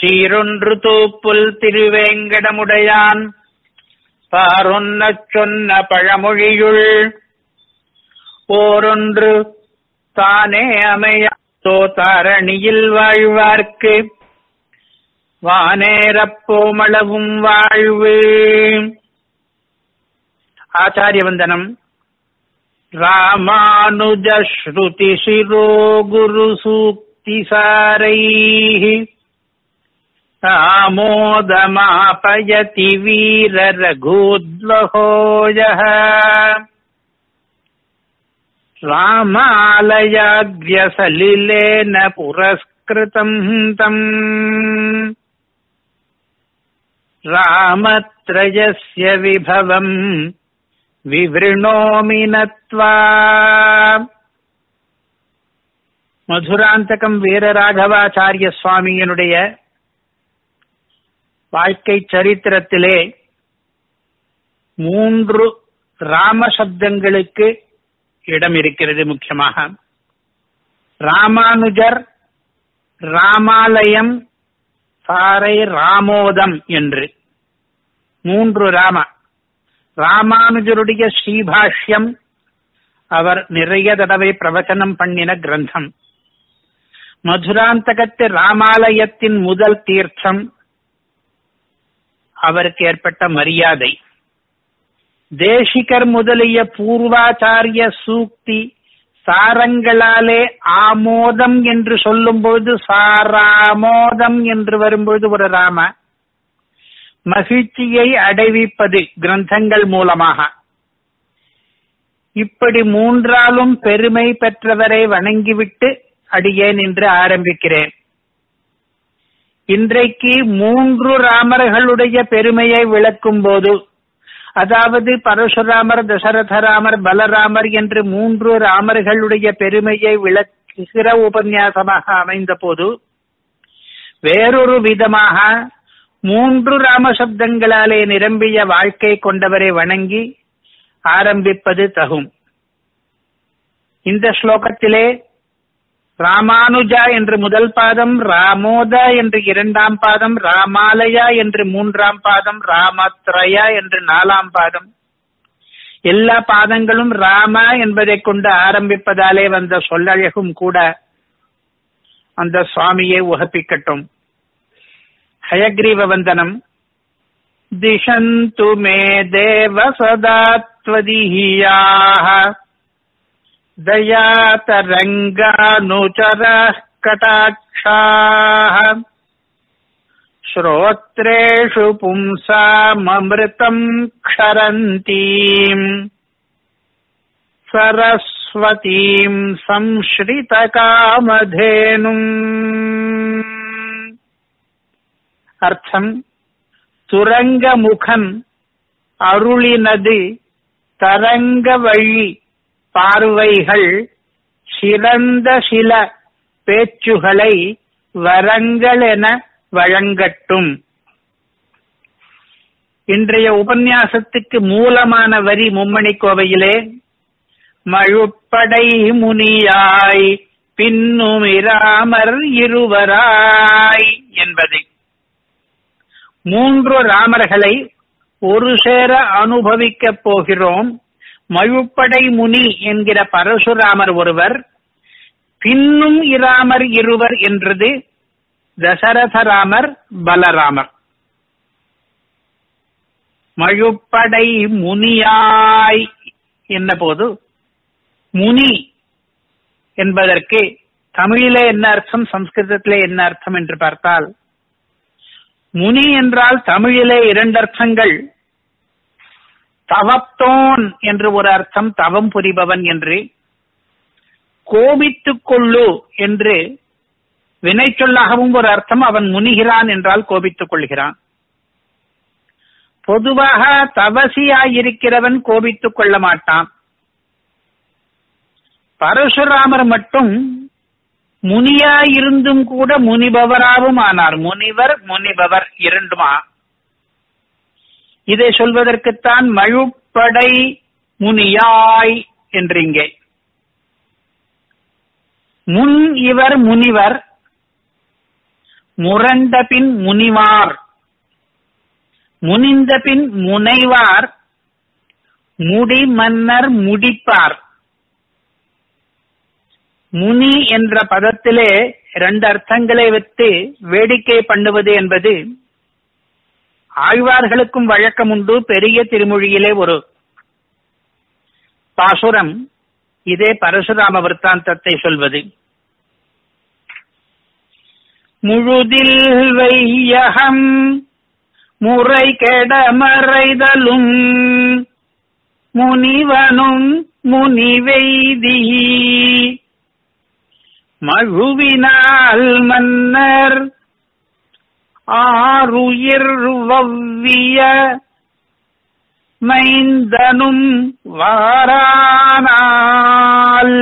சீரொன்று தூப்புல் திருவேங்கடமுடையான் பாரொன்னச் சொன்ன பழமொழியுள் ஓரொன்று தானே அமையாதோ தாரணியில் வாழ்வார்க்கு வானேரப்போமளவும் வாழ்வு ஆச்சாரிய வந்தனம் ராமானுஜஸ்ருதி சிரோ குரு சூக்தி சாரைः आमोदमापयति वीररघूद्वहोजः रामालयाग्र्यसलिलेन पुरस्कृतम् तम् रामत्रयस्य विभवम् விவృணோமி நத்வா மதுராந்தகம் வீரராகவாச்சாரிய சுவாமியினுடைய வாழ்க்கை சரித்திரத்திலே மூன்று ராம சப்தங்களுக்கு இடம் இருக்கிறது முக்கியமாக ராமானுஜர் ராமாலயம் சாரை ராமோதம் என்று மூன்று ராம ராமானுஜருடைய ஸ்ரீபாஷ்யம் அவர் நிறைய தடவை பிரவச்சனம் பண்ணின கிரந்தம் மதுராந்தகத்து ராமாலயத்தின் முதல் தீர்த்தம் அவருக்கு ஏற்பட்ட மரியாதை தேசிகர் முதலிய பூர்வாச்சாரிய சூக்தி சாரங்களாலே ஆமோதம் என்று சொல்லும்போது சாராமோதம் என்று வரும்பொழுது ஒரு ராம மகிழ்ச்சியை அடைவிப்பது கிரந்தங்கள் மூலமாக இப்படி மூன்றாலும் பெருமை பெற்றவரை வணங்கிவிட்டு அடியேன் என்று ஆரம்பிக்கிறேன் இன்றைக்கு மூன்று ராமர்களுடைய பெருமையை விளக்கும் போது அதாவது பரசுராமர் தசரதராமர் பலராமர் என்று மூன்று ராமர்களுடைய பெருமையை விளக்குகிற உபன்யாசமாக அமைந்த போது வேறொரு விதமாக மூன்று ராம சப்தங்களாலே நிரம்பிய வாழ்க்கை கொண்டவரை வணங்கி ஆரம்பிப்பது தகும் இந்த ஸ்லோகத்திலே ராமானுஜா என்று முதல் பாதம் ராமோதா என்று இரண்டாம் பாதம் ராமாலயா என்று மூன்றாம் பாதம் ராமத்ரயா என்று நாலாம் பாதம் எல்லா பாதங்களும் ராம என்பதை கொண்டு ஆரம்பிப்பதாலே வந்த சொல்லழகும் கூட அந்த சுவாமியை உகப்பிக்கட்டும் हयग्रीव वन्दनम् दिशन्तु मे देव सदा त्वदीयाः दयातरङ्गानुचरः कटाक्षाः श्रोत्रेषु पुंसाममृतम् क्षरन्तीम् सरस्वतीम् संश्रितकामधेनुम् அர்த்தம் துரங்கமுகன் அருளினது தரங்க வழி பார்வைகள் சிறந்த சில பேச்சுகளை வரங்கள் என வழங்கட்டும் இன்றைய உபன்யாசத்துக்கு மூலமான வரி மும்மணி கோவையிலே மழுப்படை முனியாய் பின்னுமிராமர் இருவராய் என்பது மூன்று ராமர்களை ஒரு சேர அனுபவிக்கப் போகிறோம் மழுப்படை முனி என்கிற பரசுராமர் ஒருவர் பின்னும் இராமர் இருவர் என்றது தசரதராமர் பலராமர் மழுப்படை முனியாய் என்ன போது முனி என்பதற்கு தமிழிலே என்ன அர்த்தம் சம்ஸ்கிருதத்திலே என்ன அர்த்தம் என்று பார்த்தால் முனி என்றால் தமிழிலே இரண்டு அர்த்தங்கள் தவத்தோன் என்று ஒரு அர்த்தம் தவம் புரிபவன் என்று கோபித்துக் கொள்ளு என்று வினை சொல்லாகவும் ஒரு அர்த்தம் அவன் முனிகிறான் என்றால் கோபித்துக் கொள்கிறான் பொதுவாக தவசியாயிருக்கிறவன் கோபித்துக் கொள்ள மாட்டான் பரசுராமர் மட்டும் முனியாயிருந்தும் கூட முனிபவராகவும் ஆனார் முனிவர் முனிபவர் இரண்டுமா இதை சொல்வதற்குத்தான் மழுப்படை முனியாய் என்று இங்கே முன் இவர் முனிவர் முரண்ட பின் முனிவார் முனிந்த பின் முனைவார் முடி மன்னர் முடிப்பார் முனி என்ற பதத்திலே இரண்டு அர்த்தங்களை வைத்து வேடிக்கை பண்ணுவது என்பது ஆழ்வார்களுக்கும் வழக்கம் உண்டு பெரிய திருமொழியிலே ஒரு பாசுரம் இதே பரசுராம விற்த்தாந்தத்தை சொல்வது முழுதில் வையகம் முறை கெட மறைதலும் முனிவனும் முனிவெய்தி மழுவினால் மன்னர் ஆறுயிர் வவ்விய மைந்தனும் வாரானால்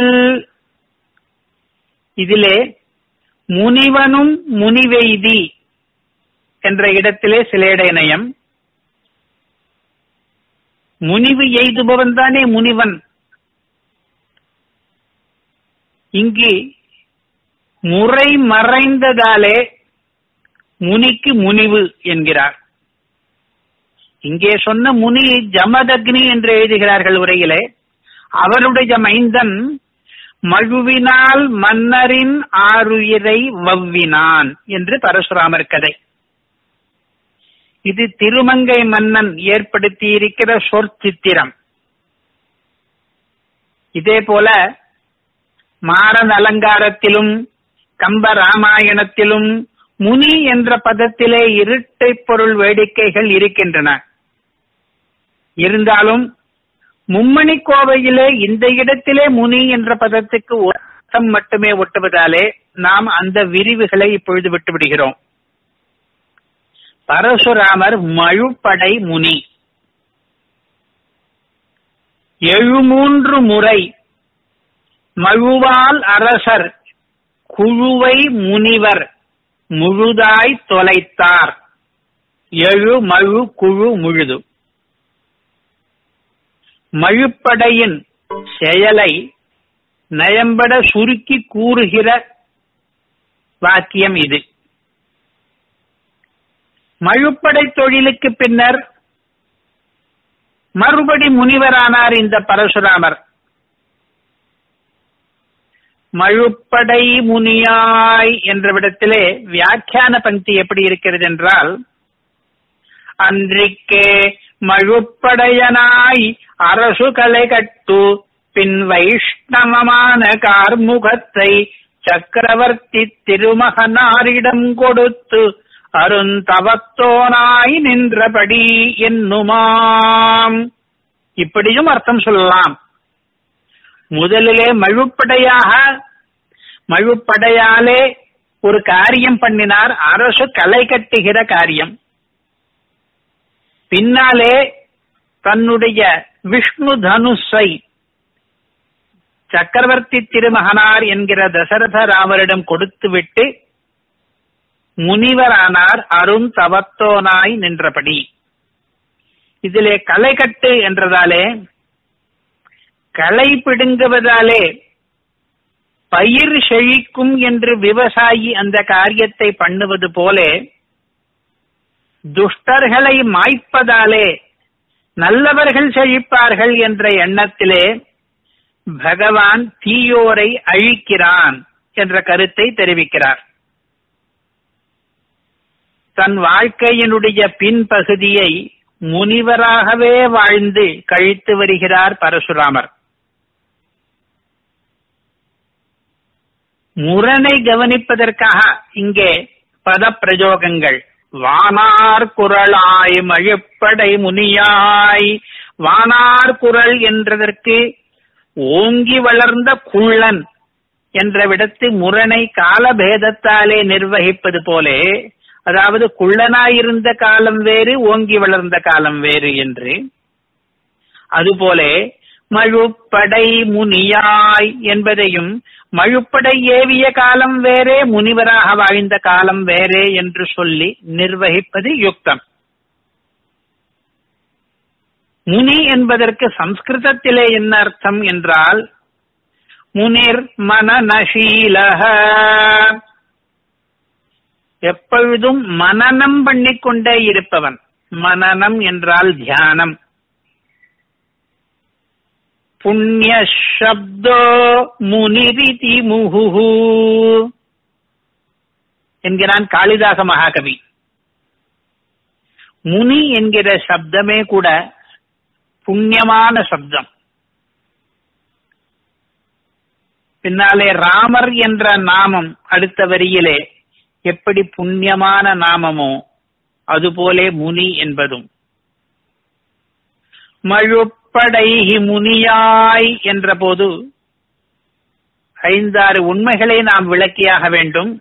இதிலே முனிவனும் முனிவெய்தி என்ற இடத்திலே சிலேட இணையம் முனிவு எய்துபவன் தானே முனிவன் இங்கு முறை மறைந்ததாலே முனிக்கு முனிவு என்கிறார் இங்கே சொன்ன முனி ஜமதக்னி என்று எழுதுகிறார்கள் உரையிலே அவருடைய மைந்தன் மழுவினால் மன்னரின் ஆறுயிரை வவ்வினான் என்று பரசுராமர் கதை இது திருமங்கை மன்னன் ஏற்படுத்தி இருக்கிற சொற்சித்திரம் இதே போல மாறன் அலங்காரத்திலும் கம்ப ராமாயணத்திலும் முனி என்ற பதத்திலே இருட்டை பொருள் வேடிக்கைகள் இருக்கின்றன இருந்தாலும் மும்மணி கோவையிலே இந்த இடத்திலே முனி என்ற பதத்துக்கு அர்த்தம் மட்டுமே ஒட்டுவதாலே நாம் அந்த விரிவுகளை இப்பொழுது விட்டு விடுகிறோம் பரசுராமர் மழுப்படை முனி எழுமூன்று முறை மழுவால் அரசர் குழுவை முனிவர் முழுதாய் தொலைத்தார் எழு மழு குழு முழுது மழுப்படையின் செயலை நயம்பட சுருக்கி கூறுகிற வாக்கியம் இது மழுப்படை தொழிலுக்கு பின்னர் மறுபடி முனிவரானார் இந்த பரசுராமர் மழுப்படை முனியாய் என்ற விடத்திலே வியாக்கியான பங்கி எப்படி இருக்கிறது என்றால் அன்றிக்கே மழுப்படையனாய் அரசு கலை கட்டு பின் வைஷ்ணவமான கார்முகத்தை சக்கரவர்த்தி திருமகனாரிடம் கொடுத்து அருந்தவத்தோனாய் நின்றபடி என்னுமாம் இப்படியும் அர்த்தம் சொல்லலாம் முதலிலே மழுப்படையாக மழுப்படையாலே ஒரு காரியம் பண்ணினார் அரசு கலை கட்டுகிற காரியம் பின்னாலே தன்னுடைய விஷ்ணு தனுஷை சக்கரவர்த்தி திருமகனார் என்கிற தசரத ராமரிடம் கொடுத்துவிட்டு முனிவரானார் அருண் தவத்தோனாய் நின்றபடி இதிலே கலைக்கட்டு என்றதாலே களை பிடுங்குவதாலே பயிர் செழிக்கும் என்று விவசாயி அந்த காரியத்தை பண்ணுவது போலே துஷ்டர்களை மாய்ப்பதாலே நல்லவர்கள் செழிப்பார்கள் என்ற எண்ணத்திலே பகவான் தீயோரை அழிக்கிறான் என்ற கருத்தை தெரிவிக்கிறார் தன் வாழ்க்கையினுடைய பின்பகுதியை முனிவராகவே வாழ்ந்து கழித்து வருகிறார் பரசுராமர் முரணை கவனிப்பதற்காக இங்கே பத பிரயோகங்கள் வானார் குரலாய் மழுப்படை முனியாய் வானார் குரல் என்றதற்கு ஓங்கி வளர்ந்த குள்ளன் என்ற விடத்து முரணை காலபேதத்தாலே நிர்வகிப்பது போலே அதாவது குள்ளனாயிருந்த காலம் வேறு ஓங்கி வளர்ந்த காலம் வேறு என்று அதுபோலே மழுப்படை முனியாய் என்பதையும் மழுப்படை ஏவிய காலம் வேறே முனிவராக வாழ்ந்த காலம் வேறே என்று சொல்லி நிர்வகிப்பது யுக்தம் முனி என்பதற்கு சம்ஸ்கிருதத்திலே என்ன அர்த்தம் என்றால் முனிர் மனநசீலக எப்பொழுதும் மனனம் பண்ணிக்கொண்டே இருப்பவன் மனனம் என்றால் தியானம் புண்ணிய சப்தோ முனிரிதி முகுஹு என்கிறான் காளிதாச மகாகவி முனி என்கிற சப்தமே கூட புண்ணியமான சப்தம் பின்னாலே ராமர் என்ற நாமம் அடுத்த வரியிலே எப்படி புண்ணியமான நாமமோ அதுபோலே முனி என்பதும் மழுப்படைகி முனியாய் என்ற போது ஐந்தாறு உண்மைகளை நாம் விளக்கியாக வேண்டும்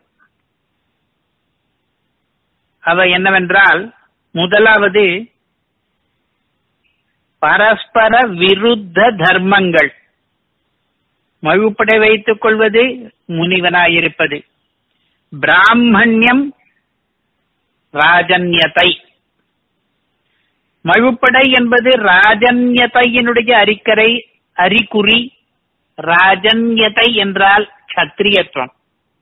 அவை என்னவென்றால் முதலாவது பரஸ்பர விருத்த தர்மங்கள் மழுப்படை வைத்துக் கொள்வது முனிவனாயிருப்பது பிராமணியம் ராஜன்யத்தை மழுப்படை என்பது ராஜன்யத்தையினுடைய அறிக்கரை அறிகுறி ராஜன்யத்தை என்றால் சத்திரியத்துவம்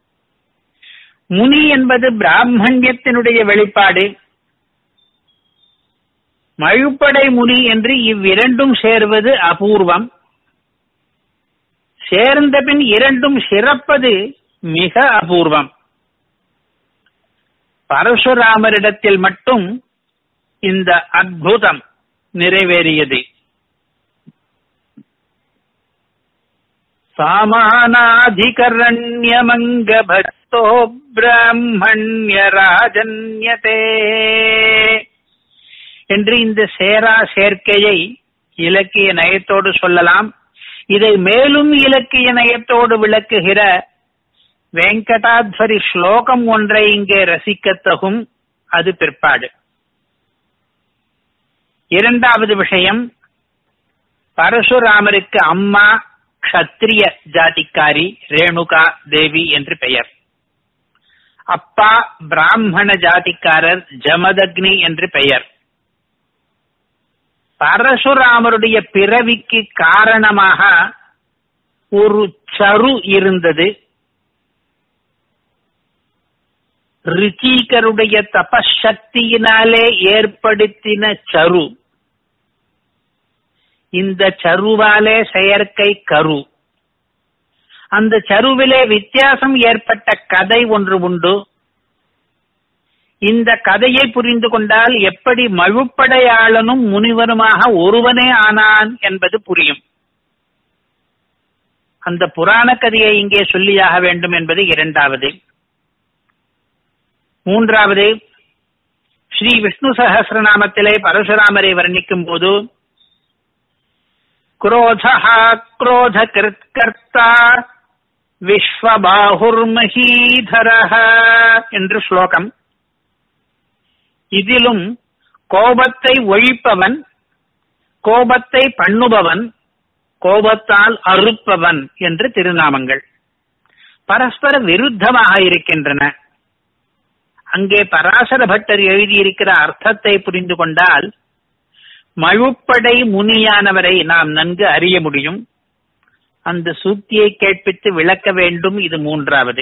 முனி என்பது பிராமணியத்தினுடைய வெளிப்பாடு மழுப்படை முனி என்று இவ்விரண்டும் சேர்வது அபூர்வம் சேர்ந்த பின் இரண்டும் சிறப்பது மிக அபூர்வம் பரசுராமரிடத்தில் மட்டும் இந்த அற்புதம் நிறைவேறியது சாமானாதிகரண்யமங்க பக்தோ பிராமணிய ராஜன்யதே என்று இந்த சேரா சேர்க்கையை இலக்கிய நயத்தோடு சொல்லலாம் இதை மேலும் இலக்கிய நயத்தோடு விளக்குகிற வெங்கடாத்வரி ஸ்லோகம் ஒன்றை இங்கே ரசிக்கத்தகும் அது பிற்பாடு இரண்டாவது விஷயம் பரசுராமருக்கு அம்மா க்ஷத்ரிய ஜாதிக்காரி ரேணுகா தேவி என்று பெயர் அப்பா பிராமண ஜாதிக்காரர் ஜமதக்னி என்று பெயர் பரசுராமருடைய பிறவிக்கு காரணமாக ஒரு சரு இருந்தது ரிச்சீகருடைய தபசக்தியினாலே ஏற்படுத்தின சரு இந்த சருவாலே செயற்கை கரு அந்த சருவிலே வித்தியாசம் ஏற்பட்ட கதை ஒன்று உண்டு இந்த கதையை புரிந்து கொண்டால் எப்படி மழுப்படையாளனும் முனிவருமாக ஒருவனே ஆனான் என்பது புரியும் அந்த புராண கதையை இங்கே சொல்லியாக வேண்டும் என்பது இரண்டாவது மூன்றாவது ஸ்ரீ விஷ்ணு சகசிரநாமத்திலே பரசுராமரை வர்ணிக்கும் போது क्रोधः क्रोधकृत्कर्ता விஸ்வபாகுர்மஹீதரஹ என்று ஸ்லோகம் இதிலும் கோபத்தை ஒழிப்பவன் கோபத்தை பண்ணுபவன் கோபத்தால் அறுப்பவன் என்று திருநாமங்கள் பரஸ்பர விருத்தமாக இருக்கின்றன அங்கே பராசர பட்டர் எழுதியிருக்கிற அர்த்தத்தை புரிந்து கொண்டால் மழுப்படை முனியானவரை நாம் நன்கு அறிய முடியும் அந்த சூத்தியை கேட்பித்து விளக்க வேண்டும் இது மூன்றாவது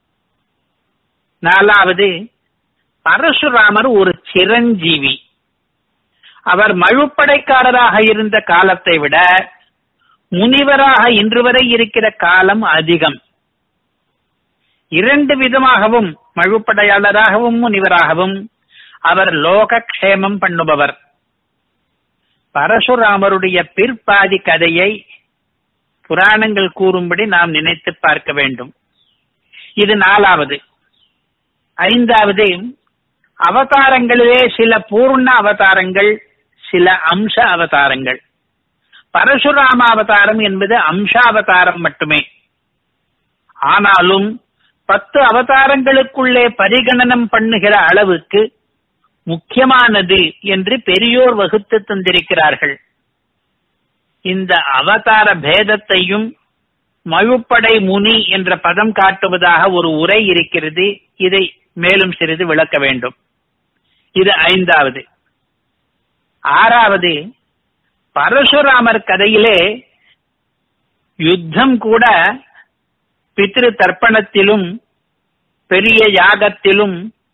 நாலாவது பரசுராமர் ஒரு சிரஞ்சீவி அவர் மழுப்படைக்காரராக இருந்த காலத்தை விட முனிவராக இன்று வரை இருக்கிற காலம் அதிகம் இரண்டு விதமாகவும் மழுப்படையாளராகவும் முனிவராகவும் அவர் லோக க்ஷேமம் பண்ணுபவர் பரசுராமருடைய பிற்பாதி கதையை புராணங்கள் கூறும்படி நாம் நினைத்து பார்க்க வேண்டும் இது நாலாவது ஐந்தாவது அவதாரங்களிலே சில பூர்ண அவதாரங்கள் சில அம்ச அவதாரங்கள் பரசுராம அவதாரம் என்பது அம்சாவதாரம் மட்டுமே ஆனாலும் பத்து அவதாரங்களுக்குள்ளே பரிகணனம் பண்ணுகிற அளவுக்கு முக்கியமானது என்று பெரியோர் வகுத்து தந்திருக்கிறார்கள் இந்த அவதார பேதத்தையும் மழுப்படை முனி என்ற பதம் காட்டுவதாக ஒரு உரை இருக்கிறது இதை மேலும் சிறிது விளக்க வேண்டும் இது ஐந்தாவது ஆறாவது பரசுராமர் கதையிலே யுத்தம் கூட பித்ரு தர்ப்பணத்திலும் பெரிய யாகத்திலும்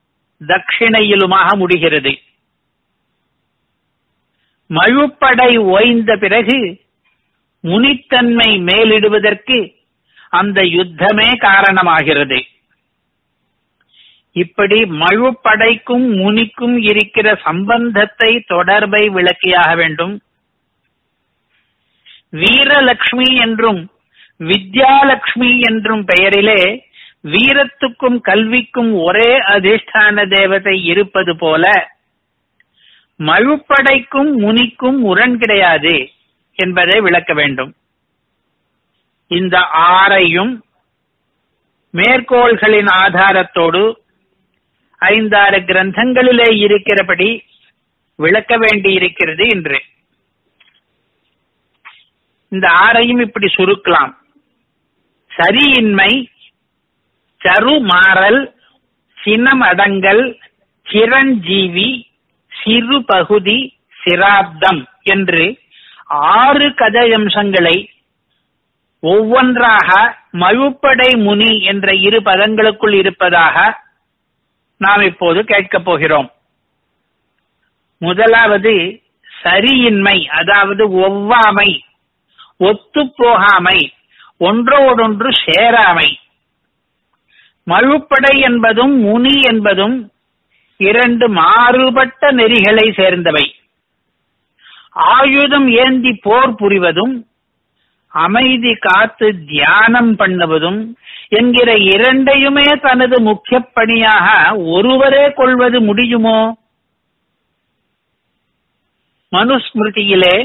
தட்சிணையிலுமாக முடிகிறது மழுப்படை ஓய்ந்த பிறகு முனித்தன்மை மேலிடுவதற்கு அந்த யுத்தமே காரணமாகிறது இப்படி மழுப்படைக்கும் முனிக்கும் இருக்கிற சம்பந்தத்தை தொடர்பை விளக்கியாக வேண்டும் வீரலட்சுமி என்றும் வித்யாலட்சுமி என்றும் பெயரிலே வீரத்துக்கும் கல்விக்கும் ஒரே அதிஷ்டான தேவதை இருப்பது போல மழுப்படைக்கும் முனிக்கும் முரண் கிடையாது என்பதை விளக்க வேண்டும் இந்த ஆறையும் மேற்கோள்களின் ஆதாரத்தோடு ஐந்தாறு கிரந்தங்களிலே இருக்கிறபடி விளக்க வேண்டியிருக்கிறது என்று இந்த ஆறையும் இப்படி சுருக்கலாம் சரியின்மை சருமாறல் சினமடங்கல் சிரஞ்சீவி சிறு பகுதி சிராப்தம் என்று ஆறு கதையம்சங்களை ஒவ்வொன்றாக மழுப்படை முனி என்ற இரு பதங்களுக்குள் இருப்பதாக நாம் இப்போது கேட்கப் போகிறோம் முதலாவது சரியின்மை அதாவது ஒவ்வாமை ஒத்துப்போகாமை ஒன்றோடொன்று சேராமை மழுப்படை என்பதும் முனி என்பதும் இரண்டு மாறுபட்ட நெறிகளை சேர்ந்தவை ஆயுதம் ஏந்தி போர் புரிவதும் அமைதி காத்து தியானம் பண்ணுவதும் என்கிற இரண்டையுமே தனது முக்கிய பணியாக ஒருவரே கொள்வது முடியுமோ மனுஸ்மிருதியிலே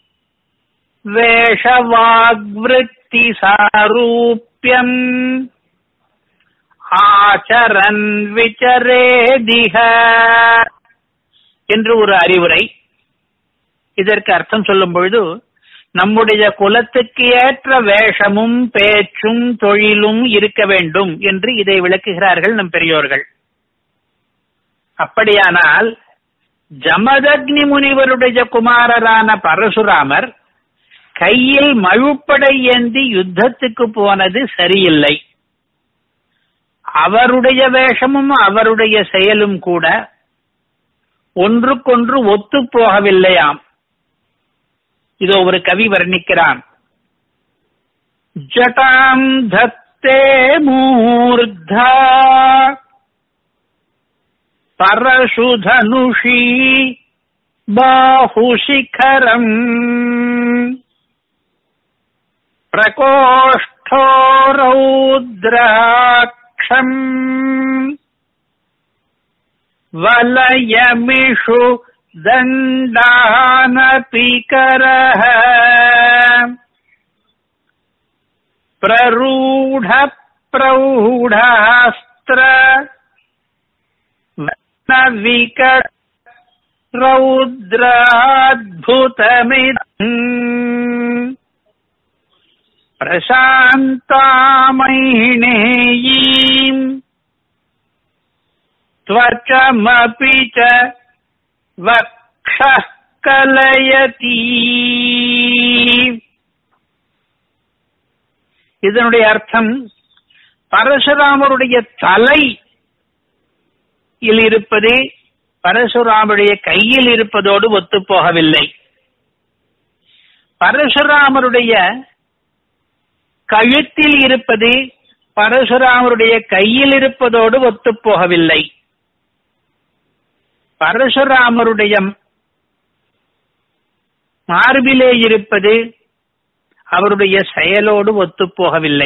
வேஷவாக்விருத்தி சாரூபியம் ஆச்சரன் விச்சரேதிக என்று ஒரு அறிவுரை இதற்கு அர்த்தம் சொல்லும் பொழுது நம்முடைய குலத்துக்கு ஏற்ற வேஷமும் பேச்சும் தொழிலும் இருக்க வேண்டும் என்று இதை விளக்குகிறார்கள் நம் பெரியோர்கள் அப்படியானால் ஜமதக்னி முனிவருடைய குமாரரான பரசுராமர் கையில் மழுப்படை ஏந்தி யுத்தத்துக்கு போனது சரியில்லை அவருடைய வேஷமும் அவருடைய செயலும் கூட ஒன்றுக்கொன்று ஒத்து போகவில்லையாம் இதோ ஒரு கவி வர்ணிக்கிறான் ஜட்டாம் தத்தே மூர்தா பரசுதனுஷி பாஹுசிகரம் பிரகோஷ்டோ ரௌத்ராட்சம் वलयमिषु दण्डानपि करः प्ररूढप्रौढास्त्र विकट रौद्राद्भुतमिदम् प्रशान्तामैणेयीम् त्वचमपि च वक्षः கலயதி இதனுடைய அர்த்தம் பரசுராமருடைய தலை இருப்பது பரசுராமருடைய கையில் இருப்பதோடு ஒத்துப்போகவில்லை பரசுராமருடைய கழுத்தில் இருப்பது பரசுராமருடைய கையில் இருப்பதோடு ஒத்துப்போகவில்லை பரசுராமருடைய மார்பிலே இருப்பது அவருடைய செயலோடு ஒத்துப்போகவில்லை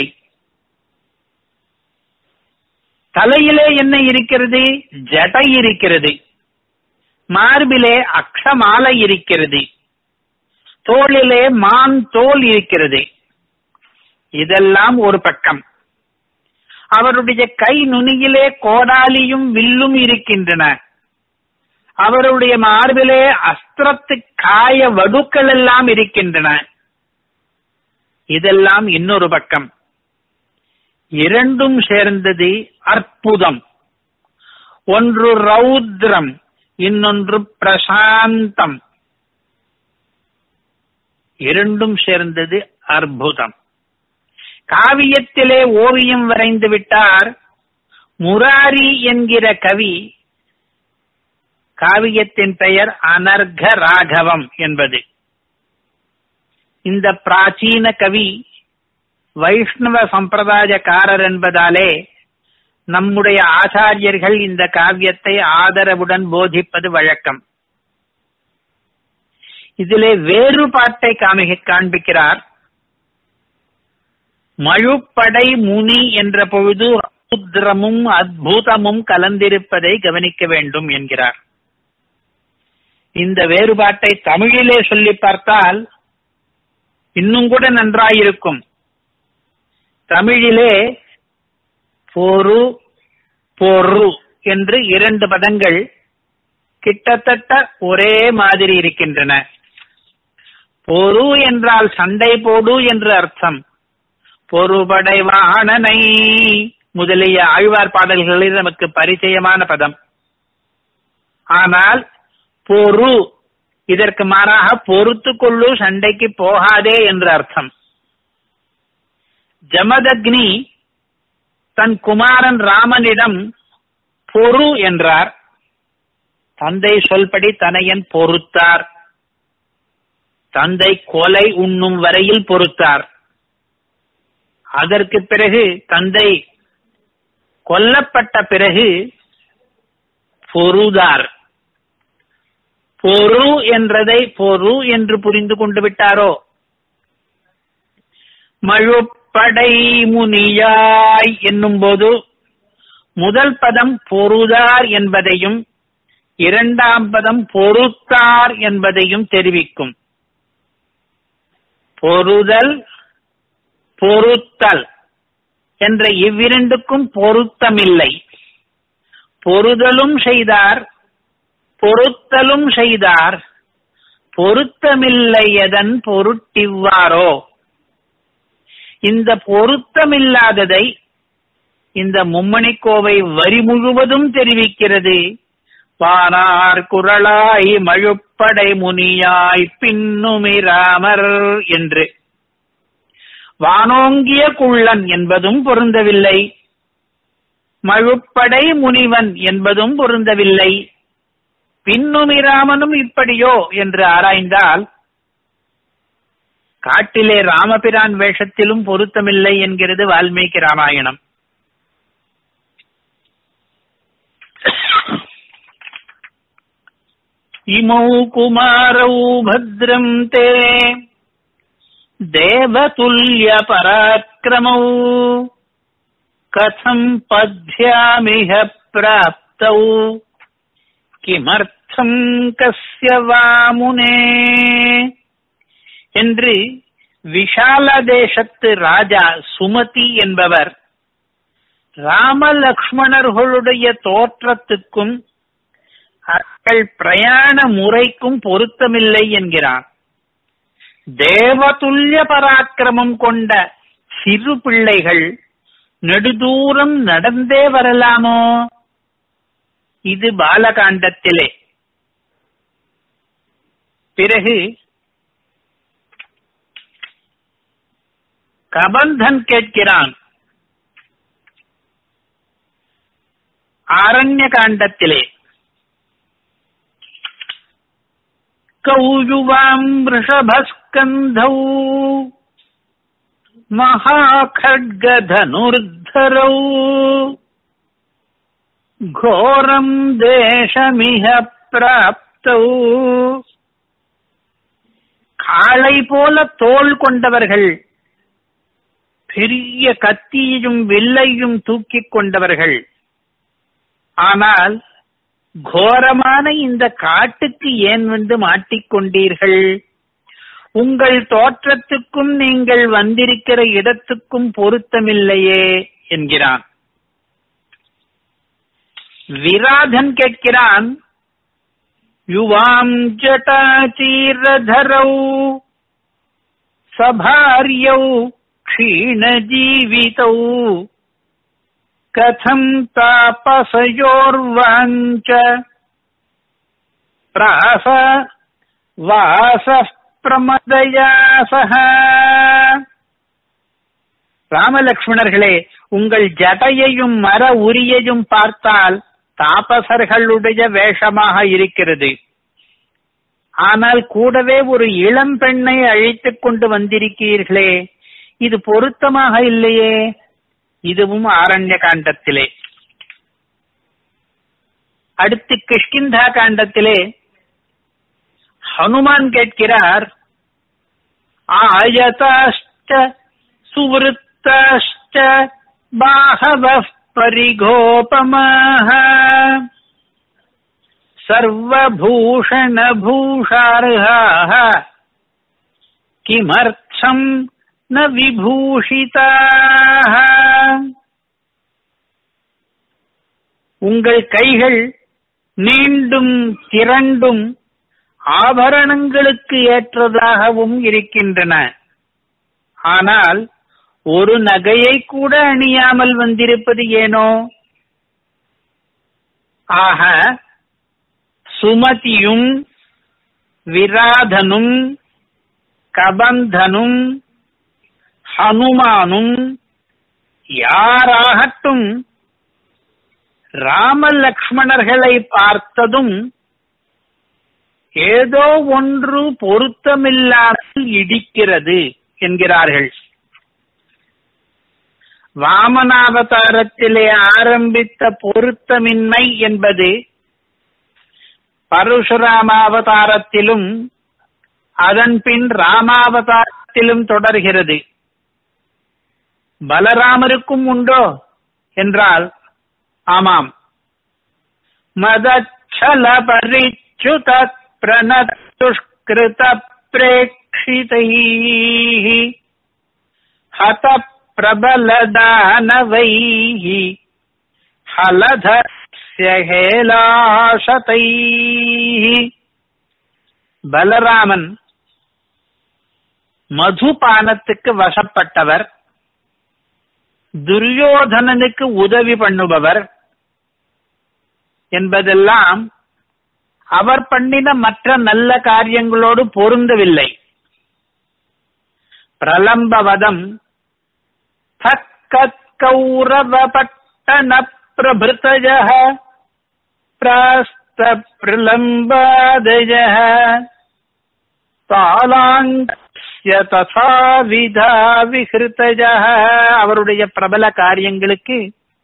தலையிலே என்ன இருக்கிறது ஜடை இருக்கிறது மார்பிலே அக்ஷமாலை இருக்கிறது தோளிலே மான் தோல் இருக்கிறது இதெல்லாம் ஒரு பக்கம் அவருடைய கை நுனியிலே கோடாலியும் வில்லும் இருக்கின்றன அவருடைய மார்பிலே அஸ்திரத்து காய வடுக்கள் எல்லாம் இருக்கின்றன இதெல்லாம் இன்னொரு பக்கம் இரண்டும் சேர்ந்தது அற்புதம் ஒன்று ரௌத்ரம் இன்னொன்று பிரசாந்தம் இரண்டும் சேர்ந்தது அற்புதம் காவியத்திலே ஓவியம் வரைந்து விட்டார் முராரி என்கிற கவி காவியத்தின் பெயர் அனர்க ராகவம் என்பது இந்த பிராச்சீன கவி வைஷ்ணவ சம்பிரதாயக்காரர் என்பதாலே நம்முடைய ஆச்சாரியர்கள் இந்த காவியத்தை ஆதரவுடன் போதிப்பது வழக்கம் இதிலே வேறுபாட்டை காமிக காண்பிக்கிறார் மழுப்படை முனி என்ற பொழுது ருத்ரமும் அத்புதமும் கலந்திருப்பதை கவனிக்க வேண்டும் என்கிறார் இந்த வேறுபாட்டை தமிழிலே சொல்லி பார்த்தால் இன்னும் கூட நன்றாயிருக்கும் தமிழிலே பொரு பொரு என்று இரண்டு பதங்கள் கிட்டத்தட்ட ஒரே மாதிரி இருக்கின்றன பொரு என்றால் சண்டை போடு என்று அர்த்தம் பொறுபடை வாணனை முதலிய ஆழ்வார் பாடல்களில் நமக்கு பரிச்சயமான பதம் ஆனால் பொறு இதற்கு மாறாக பொறுத்து கொள்ளு சண்டைக்கு போகாதே என்று அர்த்தம் ஜமதக்னி தன் குமாரன் ராமனிடம் பொறு என்றார் தந்தை சொல்படி தனையன் பொறுத்தார் தந்தை கொலை உண்ணும் வரையில் பொறுத்தார் அதற்கு பிறகு தந்தை கொல்லப்பட்ட பிறகு பொருதார் பொரு என்றதை பொரு என்று புரிந்து கொண்டு விட்டாரோ மழுப்படை முனியாய் என்னும் போது முதல் பதம் பொருதார் என்பதையும் இரண்டாம் பதம் பொறுத்தார் என்பதையும் தெரிவிக்கும் பொருதல் பொறுத்தல் என்ற இவ்விரண்டுக்கும் பொருத்தமில்லை பொருதலும் செய்தார் பொறுத்தலும் செய்தார் பொருத்தமில்லை எதன் பொருட்டிவ்வாரோ இந்த பொருத்தமில்லாததை இந்த மும்மணிக்கோவை வரி முழுவதும் தெரிவிக்கிறது வானார் குரலாய் மழுப்படை முனியாய் பின்னுமிராமர் என்று வானோங்கிய குள்ளன் என்பதும் பொருந்தவில்லை மழுப்படை முனிவன் என்பதும் பொருந்தவில்லை பின்னுமிராமனும் இப்படியோ என்று ஆராய்ந்தால் காட்டிலே ராமபிரான் வேஷத்திலும் பொருத்தமில்லை என்கிறது வால்மீகி ராமாயணம் இமௌ குமாரௌ பத்ரம் தே தேவதுல்ய பராக்கிரமௌ கதம் பத்யாமிஹ பிராப்தௌ கிமர்த்தம் கஸ்ய வாமுனே என்று விஷால தேசத்து ராஜா சுமதி என்பவர் ராம லக்ஷ்மணர்களுடைய தோற்றத்துக்கும் அவர்கள் பிரயாண முறைக்கும் பொருத்தமில்லை என்கிறார் தேவதுல்ய பராக்கிரமம் கொண்ட சிறு பிள்ளைகள் நெடுதூரம் நடந்தே வரலாமோ இது பாலகாண்டத்திலே பிறகு கபந்தன் கேட்கிறான் ஆரண்ய காண்டத்திலே கௌயுவாம் ரிஷபஸ்கந்தௌ மகாఖడ్గధనుర్ధరౌ घोरम् தேசமிக பிராப்தௌ காளை போல தோல் கொண்டவர்கள் பெரிய கத்தியையும் வில்லையும் தூக்கிக் கொண்டவர்கள் ஆனால் கோரமான இந்த காட்டுக்கு ஏன் வந்து மாட்டிக்கொண்டீர்கள் உங்கள் தோற்றத்துக்கும் நீங்கள் வந்திருக்கிற இடத்துக்கும் பொருத்தமில்லையே என்கிறான் விராதன் கேட்கிறான் யுவாம் ஜட்டாச்சீரதரௌ சபாரியௌ क्षीणजीवितौ कथम् तापसयोर्वाञ्च प्रास வாசः பிரமதயா சக ராமலக்ஷ்மணர்களே உங்கள் ஜடையையும் மர உரியையும் பார்த்தால் தாபசர்களுடைய வேஷமாக இருக்கிறது ஆனால் கூடவே ஒரு இளம் பெண்ணை அழைத்துக் கொண்டு வந்திருக்கிறீர்களே இது பொருத்தமாக இல்லையே இதுவும் ஆரண்ய காண்டத்திலே அடுத்து கிஷ்கிந்தா காண்டத்திலே ஹனுமான் கேட்கிறார் ஆயதாஷ்ட சுவருத்தாஷ்ட பாகவ பரிகோபமாக சர்வபூஷணபூஷார்ஹாः கிமர்த்தம் ந விபூஷிதாக உங்கள் கைகள் நீண்டும் திரண்டும் ஆபரணங்களுக்கு ஏற்றதாகவும் இருக்கின்றன ஆனால் ஒரு நகையை கூட அணியாமல் வந்திருப்பது ஏனோ ஆக சுமதியும் விராதனும் கபந்தனும் ஹனுமானும் யாராகட்டும் ராம லக்ஷ்மணர்களை பார்த்ததும் ஏதோ ஒன்று பொருத்தமில்லாமல் இடிக்கிறது என்கிறார்கள் வாமனாவதாரத்திலே ஆரம்பித்த பொருத்தமின்மை என்பது பரசுராமாவதாரத்திலும் அதன் பின் ராமாவதாரத்திலும் தொடர்கிறது பலராமருக்கும் உண்டோ என்றால் ஆமாம் மதச்சல பரிச்சுத பிரணதுஷ்கிருத பிரேக்ஷிதை ஹத பிரபலதானவை ஹலதஸ்ய ஹேலாசதை பலராமன் மதுபானத்துக்கு வசப்பட்டவர் துரியோதனனுக்கு உதவி பண்ணுபவர் என்பதெல்லாம் அவர் பண்ணின மற்ற நல்ல காரியங்களோடு பொருந்தவில்லை பிரலம்பவதம் கௌரவபட்டண பிரபிருத்தஜ பிராஸ்த பிரலம்பாதஜ தாலாங்க தசாவிதா விகிருத்தஜ அவருடைய பிரபல காரியங்களுக்கு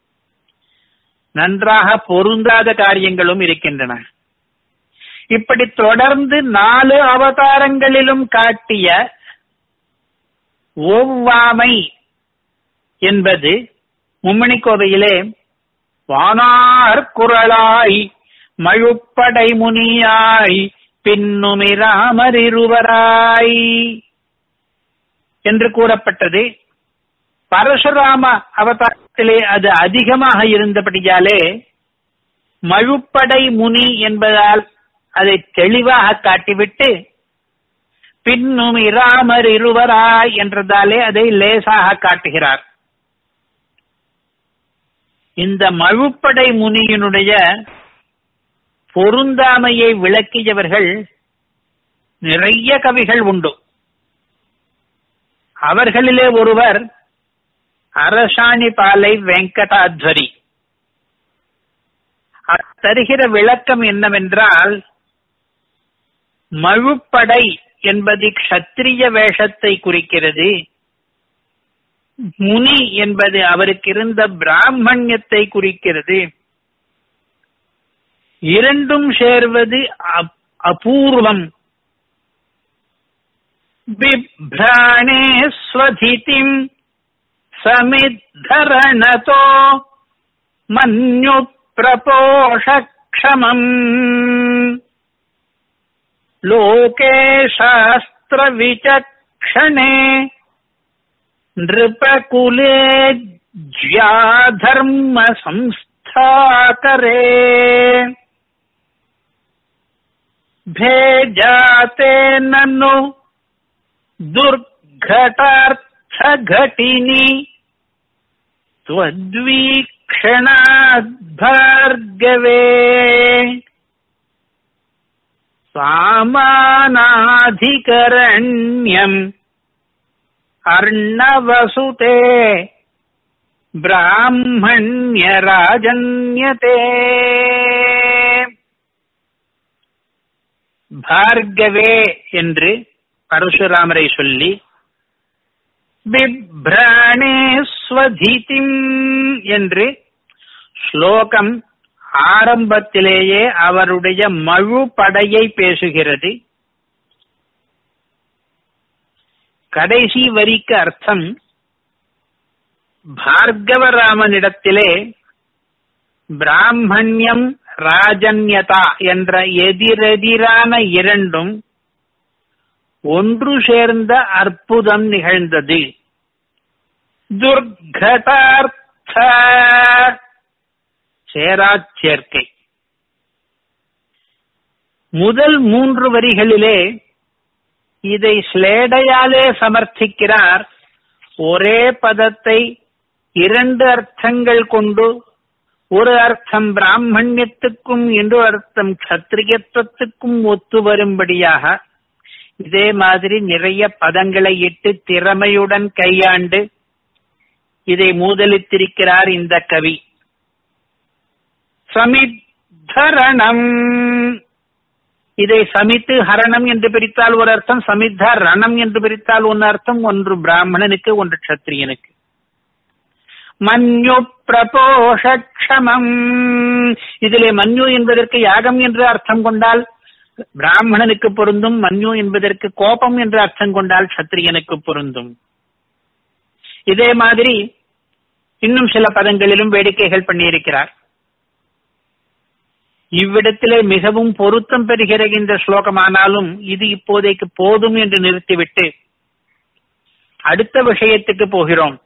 நன்றாக பொருந்தாத காரியங்களும் இருக்கின்றன இப்படி தொடர்ந்து நாலு அவதாரங்களிலும் காட்டிய ஒவ்வாமை என்பது மும்மணி கோவையிலே வானார் குரலாய் மழுப்படை முனியாய் பின்னுமிராமரிருவராய் என்று கூறப்பட்டது பரசுராம அவதாரத்திலே அது அதிகமாக இருந்தபடியாலே மழுப்படை முனி என்பதால் அதை தெளிவாக காட்டிவிட்டு பின்னும் இராமர் இருவராய் என்றதாலே அதை லேசாக காட்டுகிறார் இந்த மழுப்படை முனியினுடைய பொருந்தாமையை விளக்கியவர்கள் நிறைய கவிகள் உண்டு அவர்களிலே ஒருவர் அரசாணி பாலை வெங்கடாத்வரி தருகிற விளக்கம் என்னவென்றால் மழுப்படை என்பது க்ஷத்திரிய வேஷத்தை குறிக்கிறது முனி என்பது அவருக்கு இருந்த பிராமணியத்தை குறிக்கிறது இரண்டும் சேர்வது அபூர்வம் बिभ्राणे स्वधितिम् समिद्धरणतो मन्युप्रपोषक्षमम् लोके शास्त्रविचक्षणे नृपकुले ज्याधर्मसंस्थाकरे भेजाते ननु दुर्घटार्थघटिनि त्वद्वीक्षणाद्भार्गवे सामानाधिकरण्यम् अर्णवसुते பிராமண்யராஜன்யதே பார்கவே என்று பரசுராமரை சொல்லி பிப்ராணே ஸ்வதிதிம் என்று ஸ்லோகம் ஆரம்பத்திலேயே அவருடைய மழு படையை பேசுகிறது கடைசி வரிக்கு அர்த்தம் பார்கவராமனிடத்திலே பிராமணியம் ராஜன்யதா என்ற எதிரெதிரான இரண்டும் ஒன்று சேர்ந்த அற்புதம் நிகழ்ந்தது துர்கதார்த்த சேராச் சேர்க்கை முதல் மூன்று வரிகளிலே இதை ஸ்லேடையாலே சமர்த்திக்கிறார் ஒரே பதத்தை இரண்டு அர்த்தங்கள் கொண்டு ஒரு அர்த்தம் பிராமணியத்துக்கும் இன்னொரு அர்த்தம் கத்திரியத்துவத்துக்கும் ஒத்து வரும்படியாக இதே மாதிரி நிறைய பதங்களை இட்டு திறமையுடன் கையாண்டு இதை மூதலித்திருக்கிறார் இந்த கவி சமித்தரணம் இதை சமித்து ஹரணம் என்று பிரித்தால் ஒரு அர்த்தம் சமித்த ரணம் என்று பிரித்தால் ஒன்று அர்த்தம் ஒன்று பிராமணனுக்கு ஒன்று க்ஷத்திரியனுக்கு மன்யு பிரபோஷமம் இதிலே மன்யு என்பதற்கு யாகம் என்று அர்த்தம் கொண்டால் பிராமணனுக்கு பொருந்தும் மன்யு என்பதற்கு கோபம் என்று அர்த்தம் கொண்டால் சத்திரியனுக்கு பொருந்தும் இதே மாதிரி இன்னும் சில பதங்களிலும் வேடிக்கைகள் பண்ணியிருக்கிறார் இவ்விடத்திலே மிகவும் பொருத்தம் பெறுகிற இந்த ஸ்லோகமானாலும் இது இப்போதைக்கு போதும் என்று நிறுத்திவிட்டு அடுத்த விஷயத்துக்கு போகிறோம்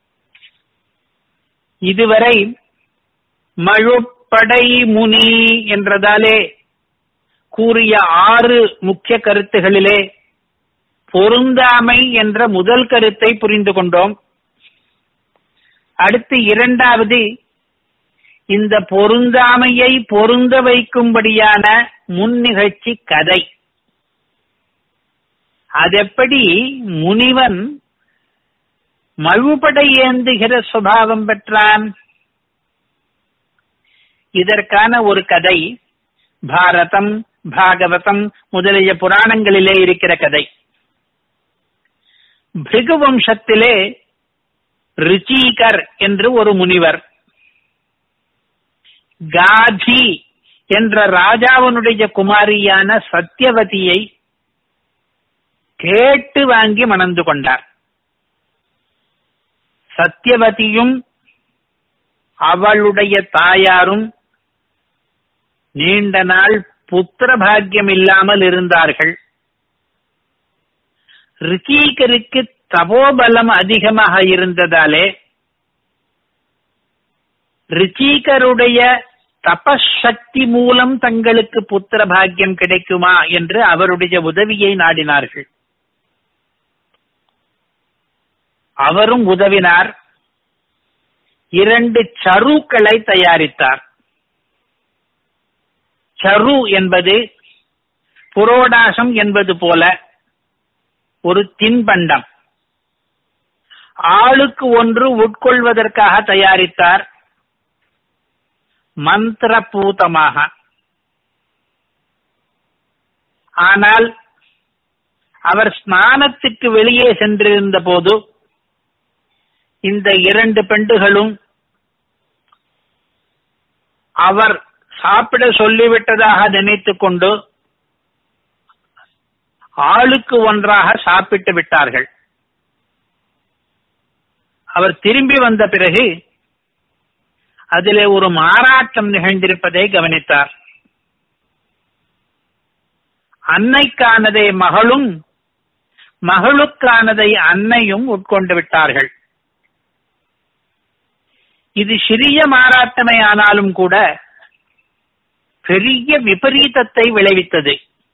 இதுவரை மழுப்படை முனி என்றதாலே கூறிய ஆறு முக்கிய கருத்துகளிலே பொருந்தாமை என்ற முதல் கருத்தை புரிந்து கொண்டோம் அடுத்து இரண்டாவது இந்த பொருந்தாமையை பொருந்த வைக்கும்படியான முன் நிகழ்ச்சி கதை அதெப்படி முனிவன் மழுபடை ஏந்துகிற சுபாவம் பெற்றான் இதற்கான ஒரு கதை பாரதம் பாகவதம் முதலிய புராணங்களிலே இருக்கிற கதை பிருகு வம்சத்திலே ரிச்சீகர் என்று ஒரு முனிவர் காதி என்ற ராஜாவனுடைய குமாரியான சத்தியவதியை கேட்டு வாங்கி மணந்து கொண்டார் சத்தியவதியும் அவளுடைய தாயாரும் நீண்ட நாள் புத்திர பாக்கியம் இல்லாமல் இருந்தார்கள் ரிச்சீகருக்கு தபோபலம் அதிகமாக இருந்ததாலே ரிச்சீகருடைய தபசக்தி மூலம் தங்களுக்கு புத்திர பாக்கியம் கிடைக்குமா என்று அவருடைய உதவியை நாடினார்கள் அவரும் உதவினார் இரண்டு சருக்களை தயாரித்தார் சரு என்பது புரோடாசம் என்பது போல ஒரு தின்பண்டம் ஆளுக்கு ஒன்று உட்கொள்வதற்காக தயாரித்தார் மந்திரபூதமாக ஆனால் அவர் ஸ்நானத்துக்கு வெளியே சென்றிருந்த போது இந்த இரண்டு பெண்டுகளும் அவர் சாப்பிட சொல்லிவிட்டதாக நினைத்துக் கொண்டு ஆளுக்கு ஒன்றாக சாப்பிட்டு விட்டார்கள் அவர் திரும்பி வந்த பிறகு அதிலே ஒரு மாறாட்டம் நிகழ்ந்திருப்பதை கவனித்தார் அன்னைக்கானதை மகளும் மகளுக்கானதை அன்னையும் உட்கொண்டு விட்டார்கள் இது சிறிய மாறாட்டமே ஆனாலும் கூட பெரிய விபரீதத்தை விளைவித்தது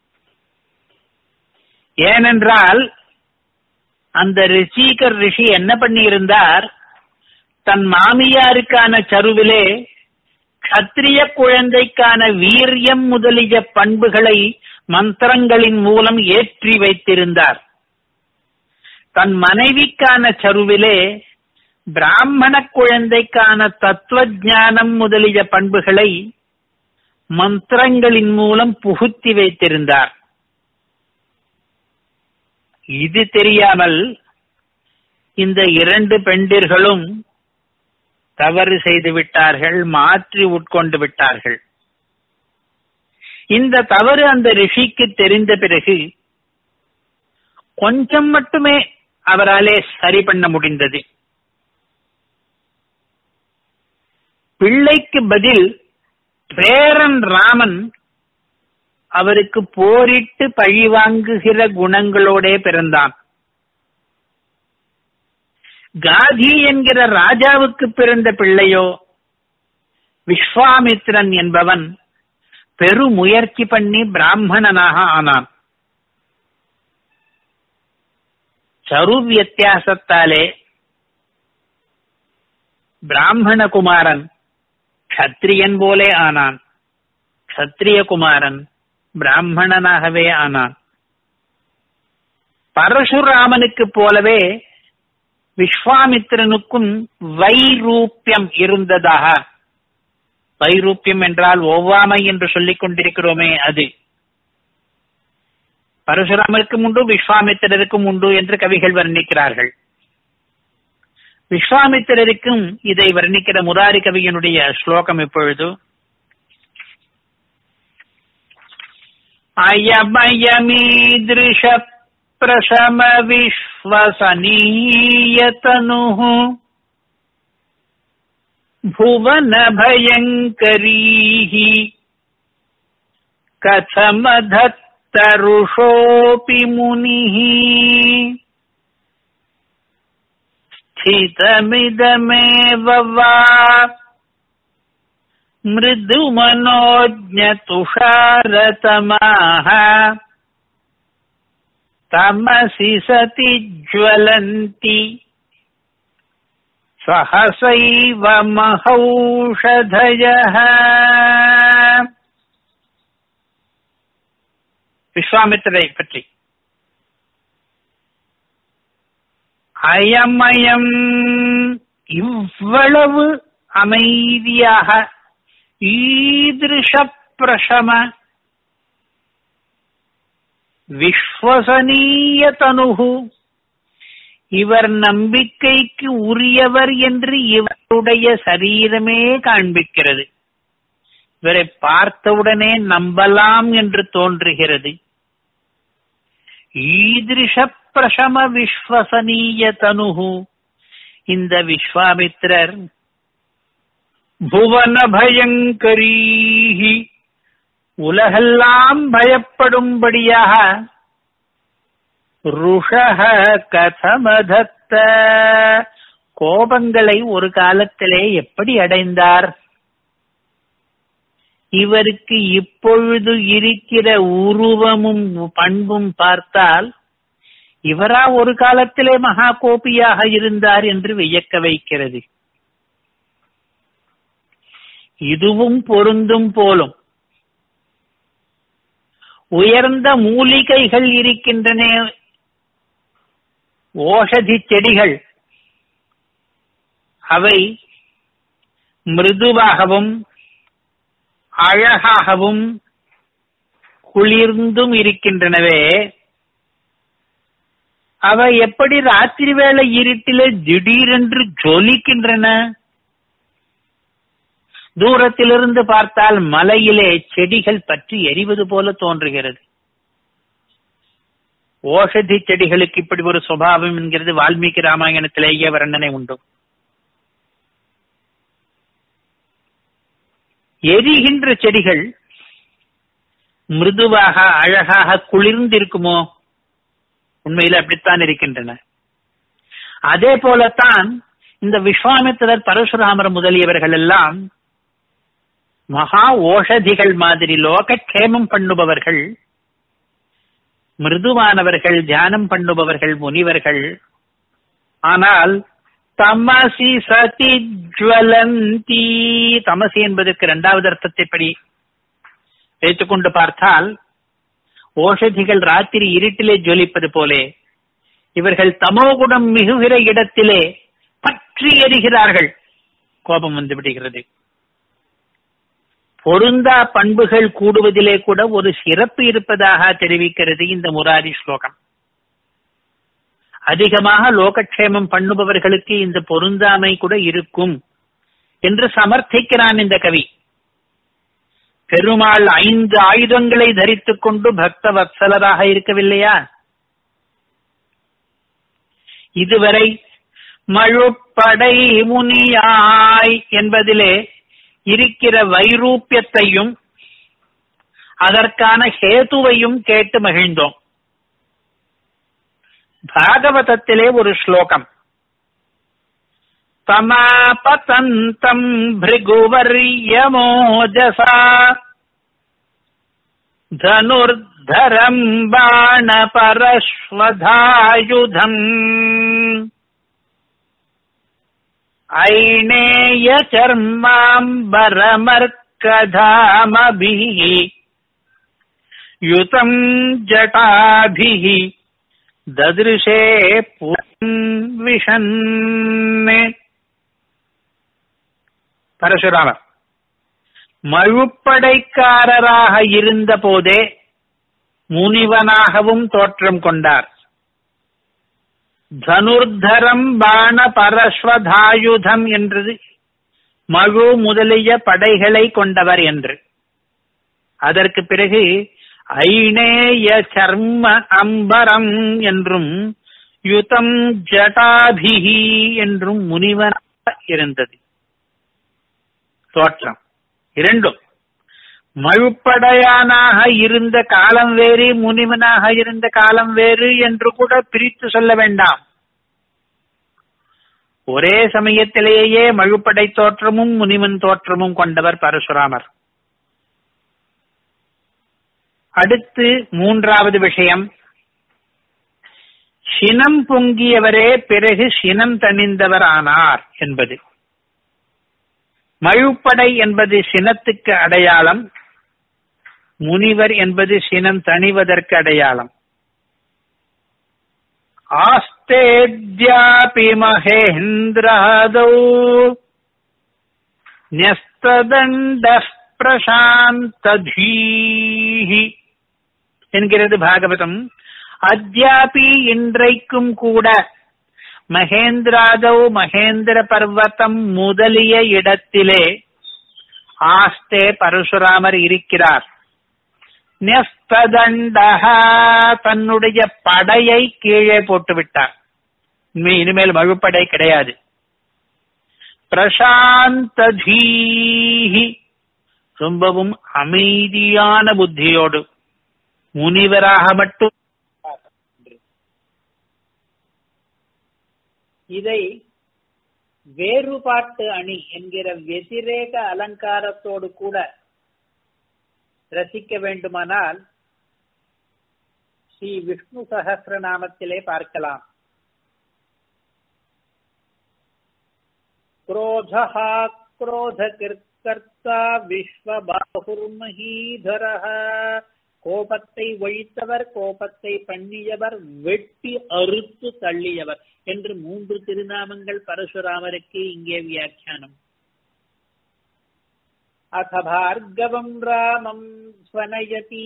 ஏனென்றால் அந்த ரிஷிகர் ரிஷி என்ன பண்ணியிருந்தார் தன் மாமியாருக்கான சருவிலே கத்திரிய குழந்தைக்கான வீரியம் முதலிய பண்புகளை மந்திரங்களின் மூலம் ஏற்றி வைத்திருந்தார் தன் மனைவிக்கான சருவிலே பிராமண குழந்தைக்கான தத்துவ ஞானம் முதலிய பண்புகளை மந்திரங்களின் மூலம் புகுத்தி வைத்திருந்தார் இது தெரியாமல் இந்த இரண்டு பெண்டிர்களும் தவறு செய்து விட்டார்கள் மாற்றி உட்கொண்டு விட்டார்கள் இந்த தவறு அந்த ரிஷிக்கு தெரிந்த பிறகு கொஞ்சம் மட்டுமே அவராலே சரி பண்ண முடிந்தது பிள்ளைக்கு பதில் பேரன் ராமன் அவருக்கு போரிட்டு பழிவாங்குகிற குணங்களோட பிறந்தான் காதி என்கிற ராஜாவுக்கு பிறந்த பிள்ளையோ விஸ்வாமித்ரன் என்பவன் பெருமுயற்சி பண்ணி பிராமணனாக ஆனான் சரு வித்தியாசத்தாலே பிராமண குமாரன் கத்திரியன் போலே ஆனான் கத்திரிய குமாரன் பிராமணனாகவே ஆனான் பரசுராமனுக்கு போலவே விஸ்வாமித்திரனுக்கும் வைரூப்பியம் இருந்ததாக வைரூப்பியம் என்றால் ஒவ்வாமை என்று சொல்லிக் கொண்டிருக்கிறோமே அது பரசுராமருக்கும் உண்டு விஸ்வாமித்திரருக்கும் உண்டு என்று கவிகள் வர்ணிக்கிறார்கள் விஸ்வாமித்திரருக்கும் இதை வர்ணிக்கிற முராரி கவியனுடைய ஸ்லோகம் இப்பொழுது अयमयमीदृश प्रशम विश्वसनीयतनुः भुवन भयङ्करीः कथमधत्तरुषोऽपि मुनिः स्थितमिदमेव वा मृदुमनोज्ञतुषारतमाः तमसि सति ज्वलन्ति सहसैव महौषधयः விஸ்வாமித்திரை பற்றி அயமயம் இவ்வளவு அமைதியாக ஈதிருஷ பிரசம விஸ்வசனீய தனுகு இவர் நம்பிக்கைக்கு உரியவர் என்று இவருடைய சரீரமே காண்பிக்கிறது இவரை பார்த்தவுடனே நம்பலாம் என்று தோன்றுகிறது ஈதிருஷ பிரசம விஸ்வசனீய தனுகு இந்த விஸ்வாமித்திரர் புவன பயங்கரீஹி உலகெல்லாம் பயப்படும்படியாக ருஷக கதமதத்த கோபங்களை ஒரு காலத்திலே எப்படி அடைந்தார் இவருக்கு இப்பொழுது இருக்கிற உருவமும் பண்பும் பார்த்தால் இவரா ஒரு காலத்திலே மகா கோபியாக இருந்தார் என்று வியக்க வைக்கிறது இதுவும் பொருந்தும் போலும் உயர்ந்த மூலிகைகள் இருக்கின்றன ஓஷதி செடிகள் அவை மிருதுவாகவும் அழகாகவும் குளிர்ந்தும் இருக்கின்றனவே அவை எப்படி ராத்திரி வேளை இருட்டிலே திடீரென்று ஜொலிக்கின்றன தூரத்திலிருந்து பார்த்தால் மலையிலே செடிகள் பற்றி எரிவது போல தோன்றுகிறது ஓஷதி செடிகளுக்கு இப்படி ஒரு சுபாவம் என்கிறது வால்மீகி ராமாயணத்திலேயே வர்ணனை உண்டு எரிகின்ற செடிகள் மிருதுவாக அழகாக குளிர்ந்திருக்குமோ உண்மையில் அப்படித்தான் இருக்கின்றன அதே போலத்தான் இந்த விஸ்வாமித்திரர் பரசுராமர் முதலியவர்கள் எல்லாம் மகா ஓஷதிகள் மாதிரி லோகக்ஷேமம் பண்ணுபவர்கள் மிருதுவானவர்கள் தியானம் பண்ணுபவர்கள் முனிவர்கள் ஆனால் தமசி சதி ஜுவலந்தி தமசி என்பதற்கு இரண்டாவது அர்த்தத்தை படி வைத்துக்கொண்டு பார்த்தால் ஓஷதிகள் ராத்திரி இருட்டிலே ஜொலிப்பது போலே இவர்கள் தமோகுணம் மிகுகிற இடத்திலே பட் பற்றி எறிகிறார்கள் கோபம் வந்து விடுகிறது பொருந்தா பண்புகள் கூடுவதிலே கூட ஒரு சிறப்பு இருப்பதாக தெரிவிக்கிறது இந்த முராரி ஸ்லோகம் அதிகமாக லோகக்ஷேமம் பண்ணுபவர்களுக்கு இந்த பொருந்தாமை கூட இருக்கும் என்று சமர்த்திக்கிறான் இந்த கவி பெருமாள் ஐந்து ஆயுதங்களை தரித்துக் கொண்டு பக்த வத்சலராக இருக்கவில்லையா இதுவரை மழுப்படை முனியாய் என்பதிலே இருக்கிற வைரூப்பியத்தையும் அதற்கான ஹேதுவையும் கேட்டு மகிழ்ந்தோம் பாகவதத்திலே ஒரு ஸ்லோகம் தமாபதந்தம் பிருகுவர்யமோஜசா தனுர்தரம் பாணபரஸ்வதாயுதம் ஐணேய சர்மாம்பரமர்க்கதாமபிः யுதம் ஜட்டாபிः ததிருஷே விஷன் பரசுராமர் மழுப்படைக்காரராக இருந்த போதே முனிவனாகவும் தோற்றம் கொண்டார் தனுர்தரம் பாண பரஸ்வதாயுதம் என்றது மழு முதலிய படைகளை கொண்டவர் என்று அதற்கு பிறகு ஐணேய சர்ம அம்பரம் என்றும் யுதம் ஜட்டாபிகி என்றும் முனிவனாக இருந்தது தோற்றம் இரண்டும் மழுப்படையானாக இருந்த காலம் வேறு முனிவனாக இருந்த காலம் வேறு என்று கூட பிரித்து சொல்ல வேண்டாம் ஒரே சமயத்திலேயே மழுப்படை தோற்றமும் முனிவன் தோற்றமும் கொண்டவர் பரசுராமர் அடுத்து மூன்றாவது விஷயம் சினம் பொங்கியவரே பிறகு சினம் தணிந்தவர் ஆனார் என்பது மழுப்படை என்பது சினத்துக்கு அடையாளம் முனிவர் என்பது சினம் தணிவதற்கு அடையாளம் ஆஸ்தேத்யாபி மகேந்திராதௌ ன்யஸ்ததண்ட பிரசாந்ததீஹி என்கிறது பாகவதம் அத்யாபி இன்றைக்கும் கூட மகேந்திராதவ் மகேந்திர பர்வதம் முதலிய இடத்திலே ஆஸ்தே பரசுராமர் இருக்கிறார் நெஸ்ததண்டக தன்னுடைய படையை கீழே போட்டு விட்டார் இனிமேல் மழுப்படை கிடையாது பிரசாந்ததீஹி ரொம்பவும் அமைதியான புத்தியோடு முனிவராக மட்டும் இதை வேறுபாட்டு அணி என்கிற வெதிரேக அலங்காரத்தோடு கூட ரசிக்க வேண்டுமானால் ஸ்ரீ விஷ்ணு சகசிரநாமத்திலே பார்க்கலாம் क्रोधः क्रोधकिर्कर्ता விஸ்வபாகுர்மஹீதரः கோபத்தை ஒழித்தவர் கோபத்தை பண்ணியவர் வெட்டி அறுத்து தள்ளியவர் என்று மூன்று திருநாமங்கள் பரசுராமருக்கு இங்கே வியாக்கியானம் அத பார்கவம் ராமம் ஸ்வனயதி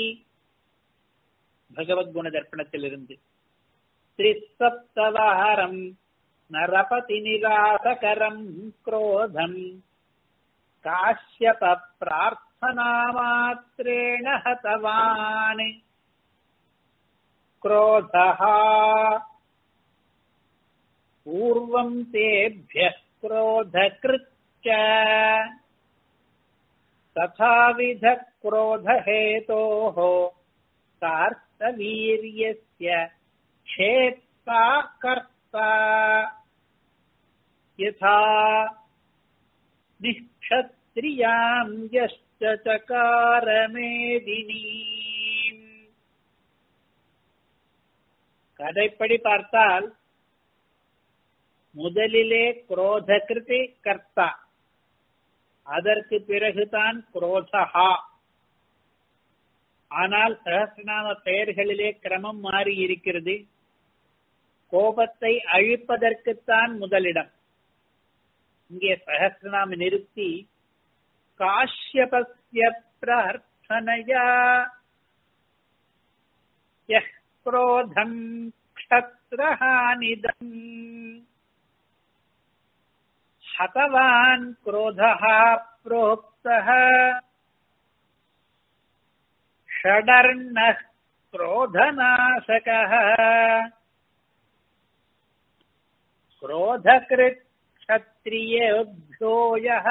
பகவத்குண தர்ப்பணத்திலிருந்து திரிசப்தவாரம் நரபதி நிராசகரம் क्रोधम् काश्यप प्रार्थनामात्रेण हतवान् क्रोधः पूर्वम् तेभ्यः क्रोधकृच्च तथाविध क्रोधहेतोः कार्तवीर्यस्य क्षेत्ता कर्ता यथा நிஷ்ஷத்ரியாம் யஷ்ட சகாரமேதினீம் கதைப்படி பார்த்தால் முதலிலே குரோதகிருதி கர்த்தா அதற்கு பிறகுதான் குரோதஹா ஆனால் சகசிரநாம பெயர்களிலே கிரமம் மாறி இருக்கிறது கோபத்தை அழிப்பதற்குத்தான் முதலிடம் இங்கே சகசிரநாம நிறுத்தி காஷ்யபஸ்ய பிரார்த்தனையா யஹ் क्रोधम् क्षत्रहानिदम् हतवान् क्रोधः प्रोक्तः षडर्णः क्रोधनाशकः क्रोधकृत् क्षत्रियेभ्यो यः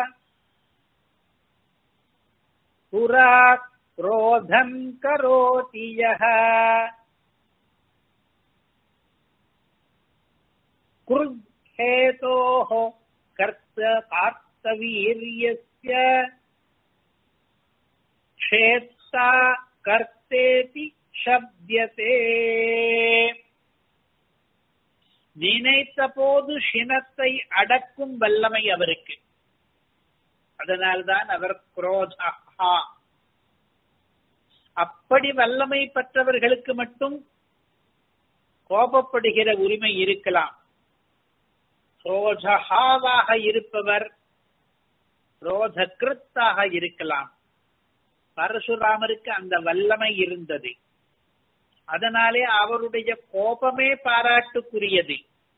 पुरा क्रोधम् करोति यः क्रुद्धेतोः कर्तपार्थवीर्यस्य क्षेत्ता कर्तेति शब्दते நினைத்த போது சினத்தை அடக்கும் வல்லமை அவருக்கு அதனால்தான் அவர் குரோதா அப்படி வல்லமை பெற்றவர்களுக்கு மட்டும் கோபப்படுகிற உரிமை இருக்கலாம் குரோதஹாவாக இருப்பவர் குரோத கிருத்தாக இருக்கலாம் பரசுராமருக்கு அந்த வல்லமை இருந்தது அதனாலே அவருடைய கோபமே பாராட்டுக்குரியது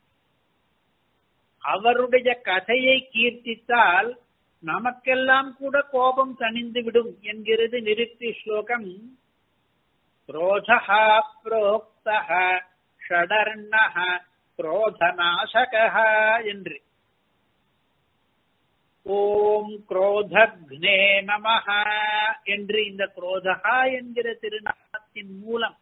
அவருடைய கதையை கீர்த்தித்தால் நமக்கெல்லாம் கூட கோபம் தணிந்துவிடும் என்கிறது நிறுத்தி ஸ்லோகம் குரோதா புரோக்தः ஷடர்ணः குரோதநாசகः என்று ஓம் குரோதக்னே நமஹ என்று இந்த குரோதகா என்கிற திருநாமத்தின் மூலம்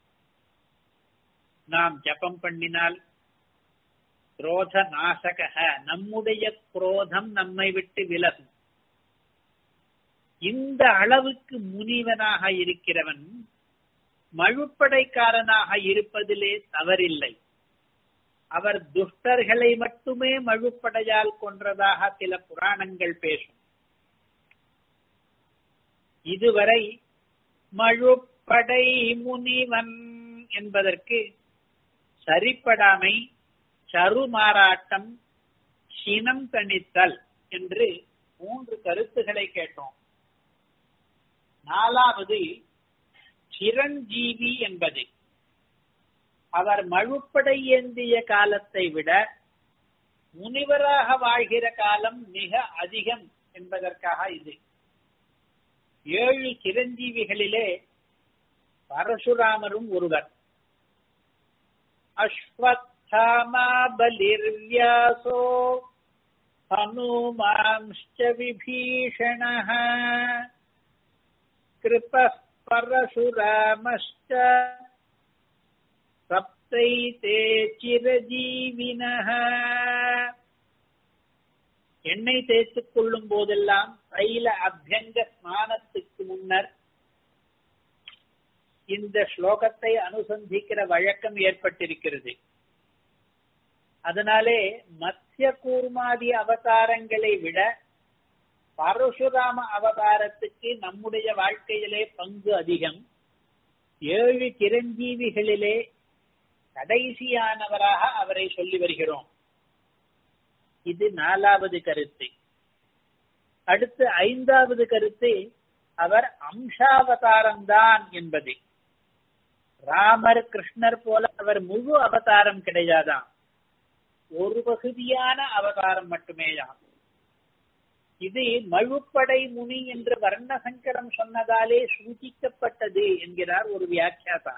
நாம் ஜபம் பண்ணினால் குரோத நாசக நம்முடைய குரோதம் நம்மை விட்டு விலகும் இந்த அளவுக்கு முனிவனாக இருக்கிறவன் மழுப்படைக்காரனாக இருப்பதிலே தவறில்லை அவர் துஷ்டர்களை மட்டுமே மழுப்படையால் கொன்றதாக சில புராணங்கள் பேசும் இதுவரை மழுப்படை முனிவன் என்பதற்கு சரிப்படாமை சருமாறாட்டம் சினம் தணித்தல் என்று மூன்று கருத்துக்களை கேட்டோம் நாலாவது சிரஞ்சீவி என்பது அவர் மழுப்படை ஏந்திய காலத்தை விட முனிவராக வாழ்கிற காலம் மிக அதிகம் என்பதற்காக இது ஏழு சிரஞ்சீவிகளிலே பரசுராமரும் ஒருவர் அஸ்வத்தாமா பலிர்வியாசோ ஹனுமாம்श्च விபீஷணः कृपः परशुरामश्च சப்தைதே சிரஜீவினः எண்ணெய் தேய்த்துக் கொள்ளும் போதெல்லாம் தைல அபியங்க ஸ்நானத்துக்கு முன்னர் இந்த ஸ்லோகத்தை அனுசந்திக்கிற வழக்கம் ஏற்பட்டிருக்கிறது அதனாலே மத்திய கூர்மாதி அவதாரங்களை விட பரசுராம அவதாரத்துக்கு நம்முடைய வாழ்க்கையிலே பங்கு அதிகம் ஏழு சிரஞ்சீவிகளிலே கடைசியானவராக அவரை சொல்லி வருகிறோம் இது நாலாவது கருத்து அடுத்து ஐந்தாவது கருத்து அவர் அம்சாவதாரம்தான் என்பது ராமர் கிருஷ்ணர் போல அவர் முழு அவதாரம் கிடையாதாம் ஒரு பகுதியான அவதாரம் மட்டுமேயாம் இது மழுப்படை முனி என்று வர்ணசங்கரம் சொன்னதாலே சூச்சிக்கப்பட்டது என்கிறார் ஒரு வியாக்கியாதா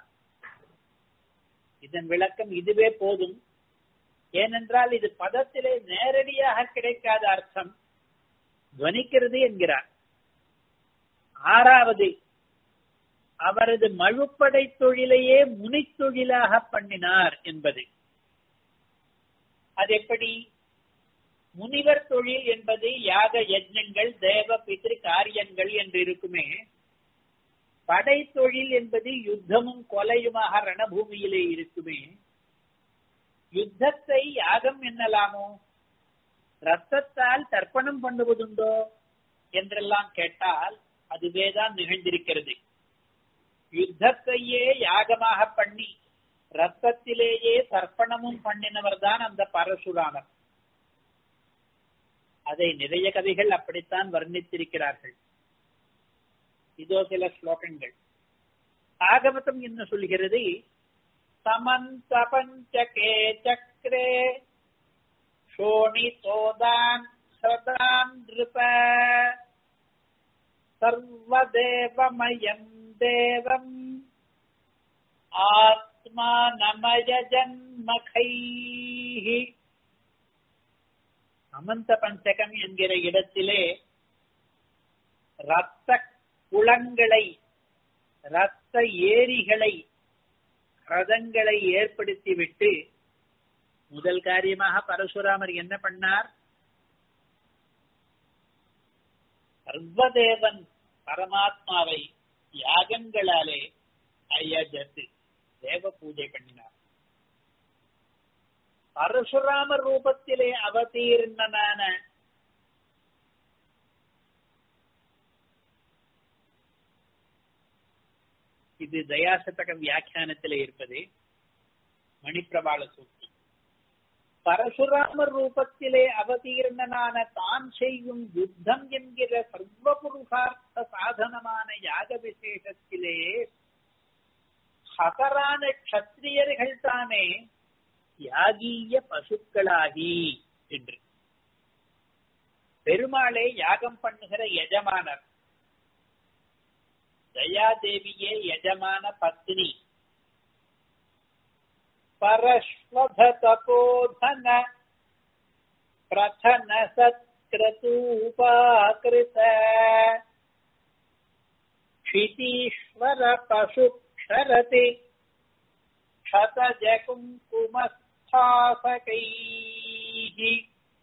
இதன் விளக்கம் இதுவே போதும் ஏனென்றால் இது பதத்திலே நேரடியாக கிடைக்காத அர்த்தம் துவனிக்கிறது என்கிறார் ஆறாவது அவரது மழுப்படை தொழிலையே முனித்தொழிலாக பண்ணினார் என்பது அது எப்படி முனிவர் தொழில் என்பது யாக யஜ்னங்கள் தேவ பித்ரு காரியங்கள் என்று இருக்குமே படை தொழில் என்பது யுத்தமும் கொலையுமாக ரணபூமியிலே இருக்குமே யுத்தத்தை யாகம் என்னலாமோ ரத்தத்தால் தர்ப்பணம் பண்ணுவதுண்டோ என்றெல்லாம் கேட்டால் அதுவேதான் நிகழ்ந்திருக்கிறது யுத்தத்தையே யாகமாக பண்ணி ரத்தத்திலேயே தர்ப்பணமும் பண்ணினவர் தான் அந்த பரசுராமர் அதை நிறைய கவிகள் அப்படித்தான் வர்ணித்திருக்கிறார்கள் இதோ சில ஸ்லோகங்கள் ஆகமதம் என்ன சொல்கிறது சமந்த பஞ்சகே சக்கரே शोणितोदान् सदान् नृप सर्वदेवमयम् देवम् ஆத்மானமயஜன்மகைः அமந்த பஞ்சகம் என்கிற இடத்திலே ரத்த குளங்களை ரத்த ஏரிகளை ரதங்களை ஏற்படுத்திவிட்டு முதல் காரியமாக பரசுராமர் என்ன பண்ணார் சர்வதேவன் பரமாத்மாவை யாகங்களாலே அயஜத்து தேவ பூஜை பண்ணினார் பரசுராமர் ரூபத்திலே அவதீர்ணனான இது தயாசதக வியாக்கியானத்திலே இருப்பது மணிப்பிரபாள சூக்தி பரசுராமர் ரூபத்திலே அவதீர்ணனான தான் செய்யும் யுத்தம் என்கிற சர்வபுருஷார்த்த சாதனமான யாக விசேஷத்திலே ஹதரான கத்திரியர்கள் தானே யாகீய பசுக்களாகி என்று பெருமாளே யாகம் பண்ணுகிற எஜமானர் தயாதேவியே எஜமான பத்னி परश्वधतपोधन प्रथन सत्क्रतूपाकृत क्षितीश्वर पशुक्षरति क्षतजकुङ्कुमस्थासகைः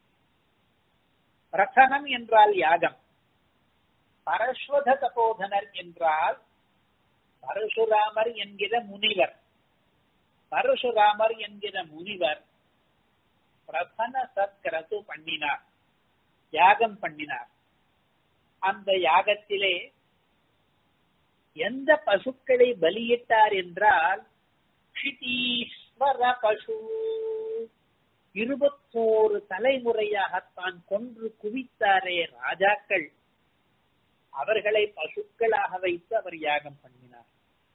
பிரசனம் என்றால் யாகம் பரஸ்வத தபோதனர் என்றால் பரசுராமர் என்கிற முனிவர் பரசுராமர் என்கிற முனிவர் பிரசன சத்கரத்து பண்ணினார் யாகம் பண்ணினார் அந்த யாகத்திலே எந்த பசுக்களை பலியிட்டார் என்றால் க்ஷிதீஸ்வர பசு இருபத்தோரு தலைமுறையாக தான் கொன்று குவித்தாரே ராஜாக்கள் அவர்களை பசுக்களாக வைத்து அவர் யாகம் பண்ணினார்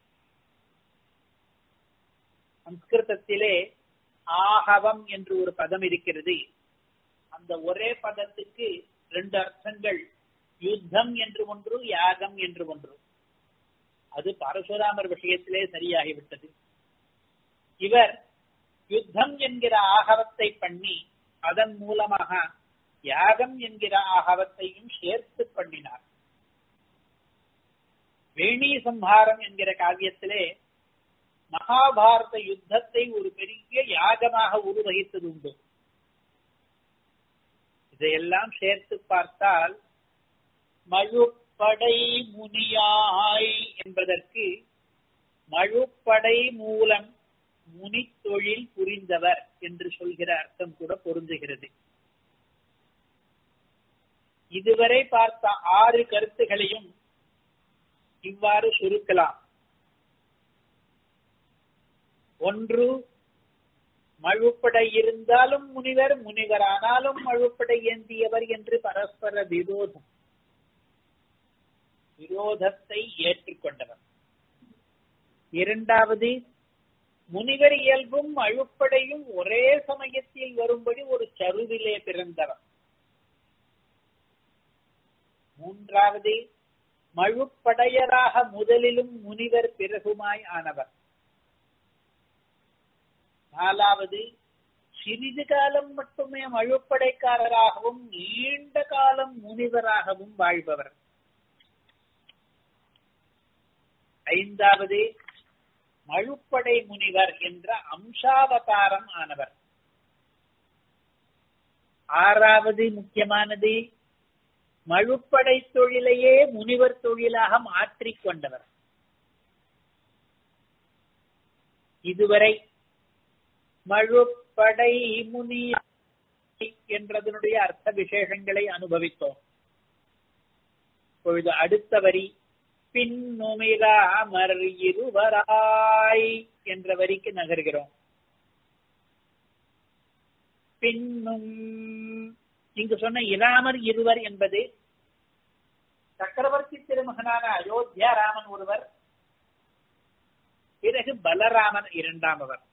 சம்ஸ்கிருதத்திலே ஆகவம் என்று ஒரு பதம் இருக்கிறது அந்த ஒரே பதத்துக்கு ரெண்டு அர்த்தங்கள் யுத்தம் என்று ஒன்று யாகம் என்று ஒன்று அது பரசுராமர் விஷயத்திலே சரியாகிவிட்டது இவர் யுத்தம் என்கிற ஆகவத்தை பண்ணி அதன் மூலமாக யாகம் என்கிற ஆகவத்தையும் சேர்த்து பண்ணினார் வேணி சம்ஹாரம் என்கிற காவியத்திலே மகாபாரத யுத்தத்தை ஒரு பெரிய யாகமாக உருவகித்தது உண்டு இதையெல்லாம் சேர்த்து பார்த்தால் மழுப்படை முனியாய் என்பதற்கு மழுப்படை மூலம் முனி தொழில் புரிந்தவர் என்று சொல்கிற அர்த்தம் கூட பொருந்துகிறது இதுவரை பார்த்த ஆறு கருத்துகளையும் இவ்வாறு சுருக்கலாம் ஒன்று மழுப்படை இருந்தாலும் முனிவர் முனிவரானாலும் மழுப்படை ஏந்தியவர் என்று பரஸ்பர விரோதம் விரோதத்தை ஏற்றுக்கொண்டவர் இரண்டாவது முனிவர் இயல்பும் அழுப்படையும் ஒரே சமயத்தில் வரும்படி ஒரு சருவிலே பிறந்தவர் மூன்றாவது மழுப்படையராக முதலிலும் முனிவர் பிறகுமாய் ஆனவர் நாலாவது சிறிது காலம் மட்டுமே மழுப்படைக்காரராகவும் நீண்ட காலம் முனிவராகவும் வாழ்பவர் ஐந்தாவது மழுப்படை முனிவர் என்ற அம்சாவதாரம் ஆனவர் ஆறாவது முக்கியமானது மழுப்படை தொழிலையே முனிவர் தொழிலாக மாற்றிக் கொண்டவர் இதுவரை மழுப்படை முனி என்றதனுடைய அர்த்த விசேஷங்களை அனுபவித்தோம் இப்பொழுது அடுத்த வரி பின்னுமிராமர் இருவராய் என்ற வரிக்கு நகர்கிறோம் பின்னும் இங்கு சொன்ன இராமர் இருவர் என்பது சக்கரவர்த்தி திருமகனான அயோத்தியா ராமன் ஒருவர் பிறகு பலராமன் இரண்டாமவர்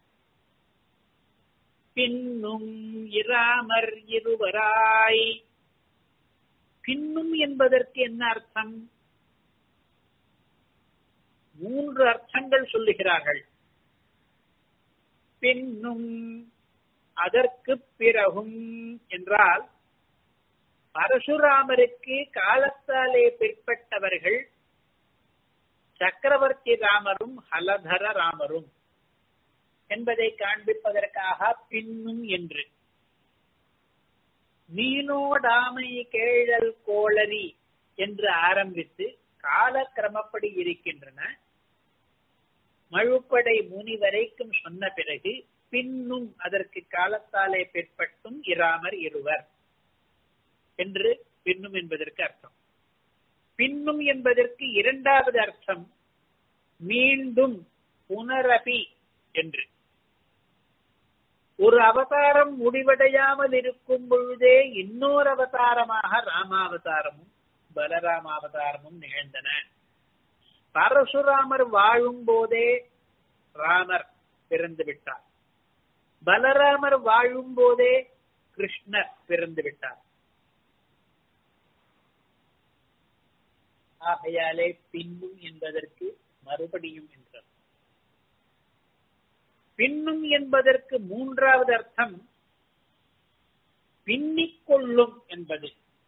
பின்னும் இராமர் இருவராய் பின்னும் என்பதற்கு என்ன அர்த்தம் மூன்று அர்த்தங்கள் சொல்லுகிறார்கள் பின்னும் அதற்கு பிறகும் என்றால் பரசுராமருக்கு காலத்தாலே பிற்பட்டவர்கள் சக்கரவர்த்தி ராமரும் ஹலதர ராமரும் என்பதை காண்பிப்பதற்காக பின்னும் என்று மீனோடாமை கேழல் கோளரி என்று ஆரம்பித்து காலக்கிரமப்படி இருக்கின்றன மழுப்படை முனி வரைக்கும் சொன்ன பிறகு பின்னும் அதற்கு காலத்தாலே பிற்பட்டும் இராமர் இருவர் என்று பின்னும் என்பதற்கு அர்த்தம் பின்னும் என்பதற்கு இரண்டாவது அர்த்தம் மீண்டும் புனரபி என்று ஒரு அவதாரம் முடிவடையாமல் இருக்கும் பொழுதே இன்னொரு அவதாரமாக ராமாவதாரமும் பலராமாவதாரமும் நிகழ்ந்தன பரசுராமர் வாழும் போதே ராமர் பிறந்து விட்டார் பலராமர் வாழும் போதே கிருஷ்ணர் பிறந்து விட்டார் ஆகையாலே பின்னும் என்பதற்கு மறுபடியும் என்றார் பின்னும் என்பதற்கு மூன்றாவது அர்த்தம் பின்னிக்கொள்ளும் என்பது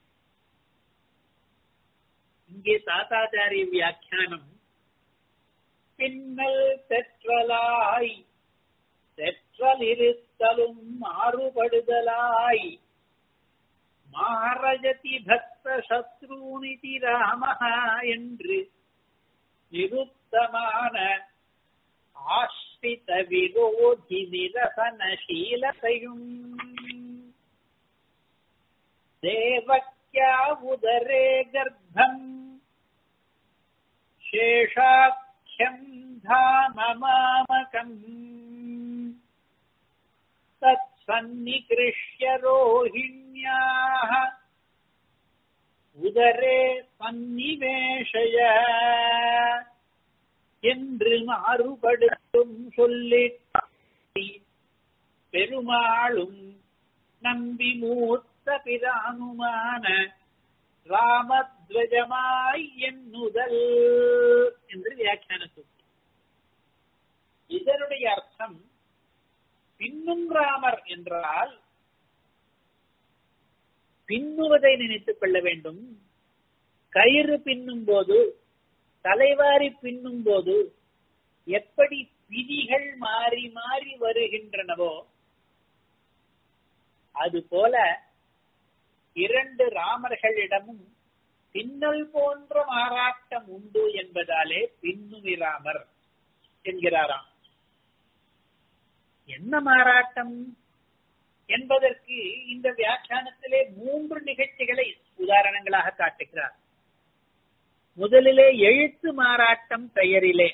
இங்கே தாத்தாச்சாரிய வியாக்கியானம் பின்னல் பெற்றலாய் பெற்றல் இருத்தலும் மாறுபடுதலாய் மாரஜதி பக்த சத்ருநிதி ராமஹா என்று நிருத்தமான ஆஸ்ரித விரோதி நிரசனசீலத்தையும் தேவக்யா உதரே கர்ப்பம் சேஷாख्यम् धाम मामकम् तत्सन्निकृष्य रोहिण्याः உதரே சந்நிவேஷய என்று மாறுபடுத்தும் சொல்லி பெருமாளும் நம்பி மூத்த பிரானுமான ராமத்வஜமாய் எண்ணுதல் என்று வியாக்கியான சூக்தி இதனுடைய அர்த்தம் பின்னும் ராமர் என்றால் பின்னுவதை நினைத்துக் கொள்ள வேண்டும் கயிறு பின்னும் போது தலைவாரி பின்னும் போது எப்படி விதிகள் மாறி மாறி வருகின்றனவோ அதுபோல இரண்டு ராமர்களிடமும் பின்னல் போன்ற மாறாட்டம் உண்டு என்பதாலே பின்னுமிராமர் என்கிறாராம் என்ன மாறாட்டம் என்பதற்கு இந்த வியாக்கியானத்திலே மூன்று நிகழ்ச்சிகளை உதாரணங்களாக காட்டுகிறார் முதலிலே எழுத்து மாறாட்டம் பெயரிலே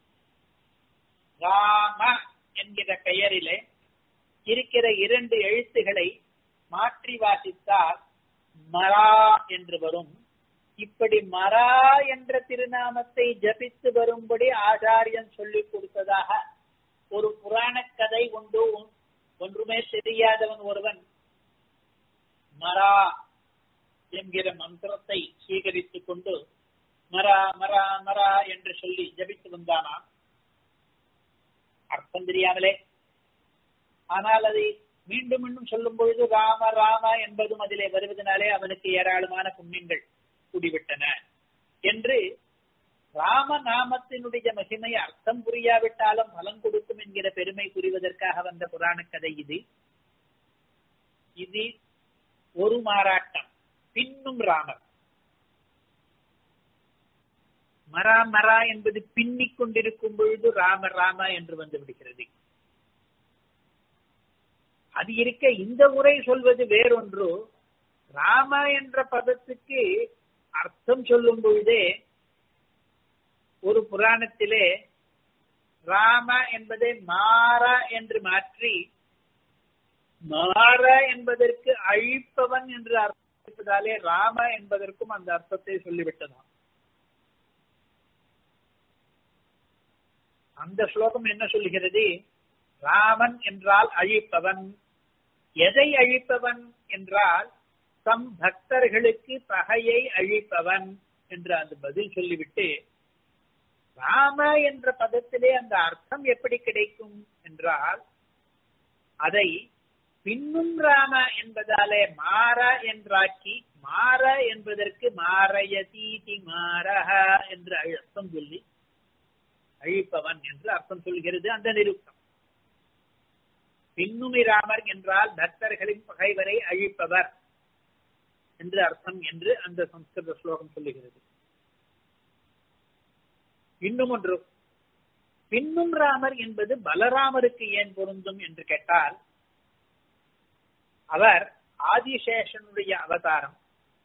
ராம என்கிற பெயரிலே இருக்கிற இரண்டு எழுத்துகளை மாற்றி வாசித்தால் மரா என்று வரும் இப்படி மரா என்ற திருநாமத்தை ஜபித்து வரும்படி ஆச்சாரியன் சொல்லிக் கொடுத்ததாக ஒரு புராண கதை உண்டு ஒன்றுமே தெரியாதவன் ஒருவன் மரா என்கிற மந்திரத்தை ஸ்வீகரித்துக் கொண்டு மரா மரா மரா என்று சொல்லி ஜபித்து வந்தானா அர்த்தம் தெரியாமலே ஆனால் அதை மீண்டும் மீண்டும் சொல்லும் பொழுது ராம ராம என்பதும் அதிலே வருவதனாலே அவனுக்கு ஏராளமான புண்ணியங்கள் கூடிவிட்டன என்று ராம நாமத்தினுடைய மகிமை அர்த்தம் புரியாவிட்டாலும் பலன் கொடுக்கும் என்கிற பெருமை புரிவதற்காக வந்த புராண கதை இது இது ஒரு மாறாட்டம் பின்னும் ராமர் மரா மரா என்பது பின்னிக் கொண்டிருக்கும் பொழுது ராம ராம என்று வந்து விடுகிறது அது இருக்க இந்த உரை சொல்வது வேறொன்று ராம என்ற பதத்துக்கு அர்த்தம் சொல்லும் பொழுதே ஒரு புராணத்திலே ராம என்பதை மாற என்று மாற்றி மாற என்பதற்கு அழிப்பவன் என்று அர்த்தத்தாலே ராம என்பதற்கும் அந்த அர்த்தத்தை சொல்லிவிட்டதாம் அந்த ஸ்லோகம் என்ன சொல்லுகிறது ராமன் என்றால் அழிப்பவன் எதை அழிப்பவன் என்றால் தம் பக்தர்களுக்கு பகையை அழிப்பவன் என்று அந்த பதில் சொல்லிவிட்டு ராம என்ற பதத்திலே அந்த அர்த்தம் எப்படி கிடைக்கும் என்றால் அதை பின்னும் ராம என்பதாலே மாற என்றாக்கி மாற என்பதற்கு மாறயதீதி மாறஹ என்று அர்த்தம் சொல்லி அழிப்பவன் என்று அர்த்தம் சொல்கிறது அந்த நிருத்தம் பின்னுமி ராமர் என்றால் பக்தர்களின் பகைவரை அழிப்பவர் என்று அர்த்தம் என்று அந்த சம்ஸ்கிருத ஸ்லோகம் சொல்லுகிறது இன்னும் ஒன்று பின்னும் ராமர் என்பது பலராமருக்கு ஏன் பொருந்தும் என்று கேட்டால் அவர் ஆதிசேஷனுடைய அவதாரம்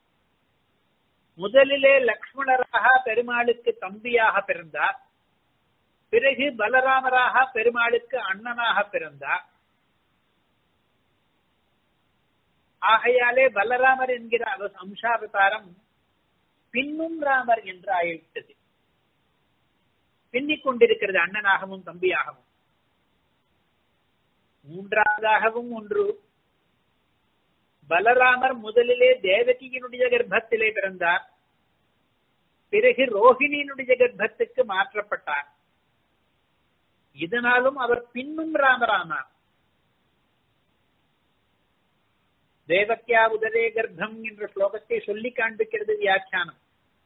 முதலிலே லக்ஷ்மணராக பெருமாளுக்கு தம்பியாக பிறந்தார் பிறகு பலராமராக பெருமாளுக்கு அண்ணனாக பிறந்தார் ஆகையாலே பலராமர் என்கிற அம்சாவதாரம் பின்னும் ராமர் என்று ஆயிவிட்டது பின்னிக் கொண்டிருக்கிறது அண்ணனாகவும் தம்பியாகவும் மூன்றாவதாகவும் ஒன்று பலராமர் முதலிலே தேவகியினுடைய கர்ப்பத்திலே பிறந்தார் பிறகு ரோஹிணியினுடைய கர்ப்பத்துக்கு மாற்றப்பட்டார் இதனாலும் அவர் பின்னும் ராமரானார் தேவக்கியா உதரே கர்ப்பம் என்ற ஸ்லோகத்தை சொல்லி காண்பிக்கிறது வியாக்கியானம்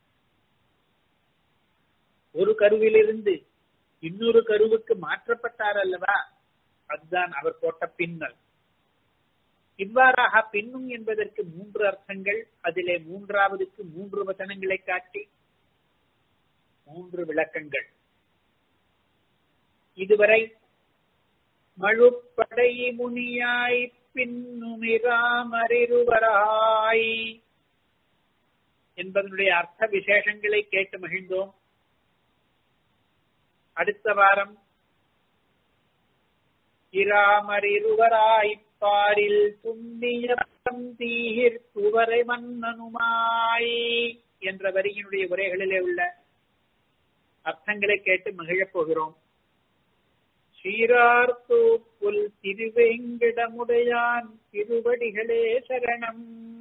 ஒரு கருவிலிருந்து இன்னொரு கருவுக்கு மாற்றப்பட்டார் அல்லவா அதுதான் அவர் போட்ட பின்னல் இவ்வாறாக பின்னும் என்பதற்கு மூன்று அர்த்தங்கள் அதிலே மூன்றாவதுக்கு மூன்று வசனங்களை காட்டி மூன்று விளக்கங்கள் இதுவரை மழுப்படை முனியாய் பின்னுமிராமறிருவராய் என்பதனுடைய அர்த்த விசேஷங்களை கேட்டு மகிழ்ந்தோம் அடுத்த வாரம் இராமறிருவராய்ப்பாரில் துண்ணியம் தீர் துவரை மன்னனுமாய் என்ற வரியினுடைய உரைகளிலே உள்ள அர்த்தங்களை கேட்டு மகிழப் போகிறோம் சீரார்த்தூப்புல் திருவேங்கிடமுடையான் திருவடிகளே சரணம்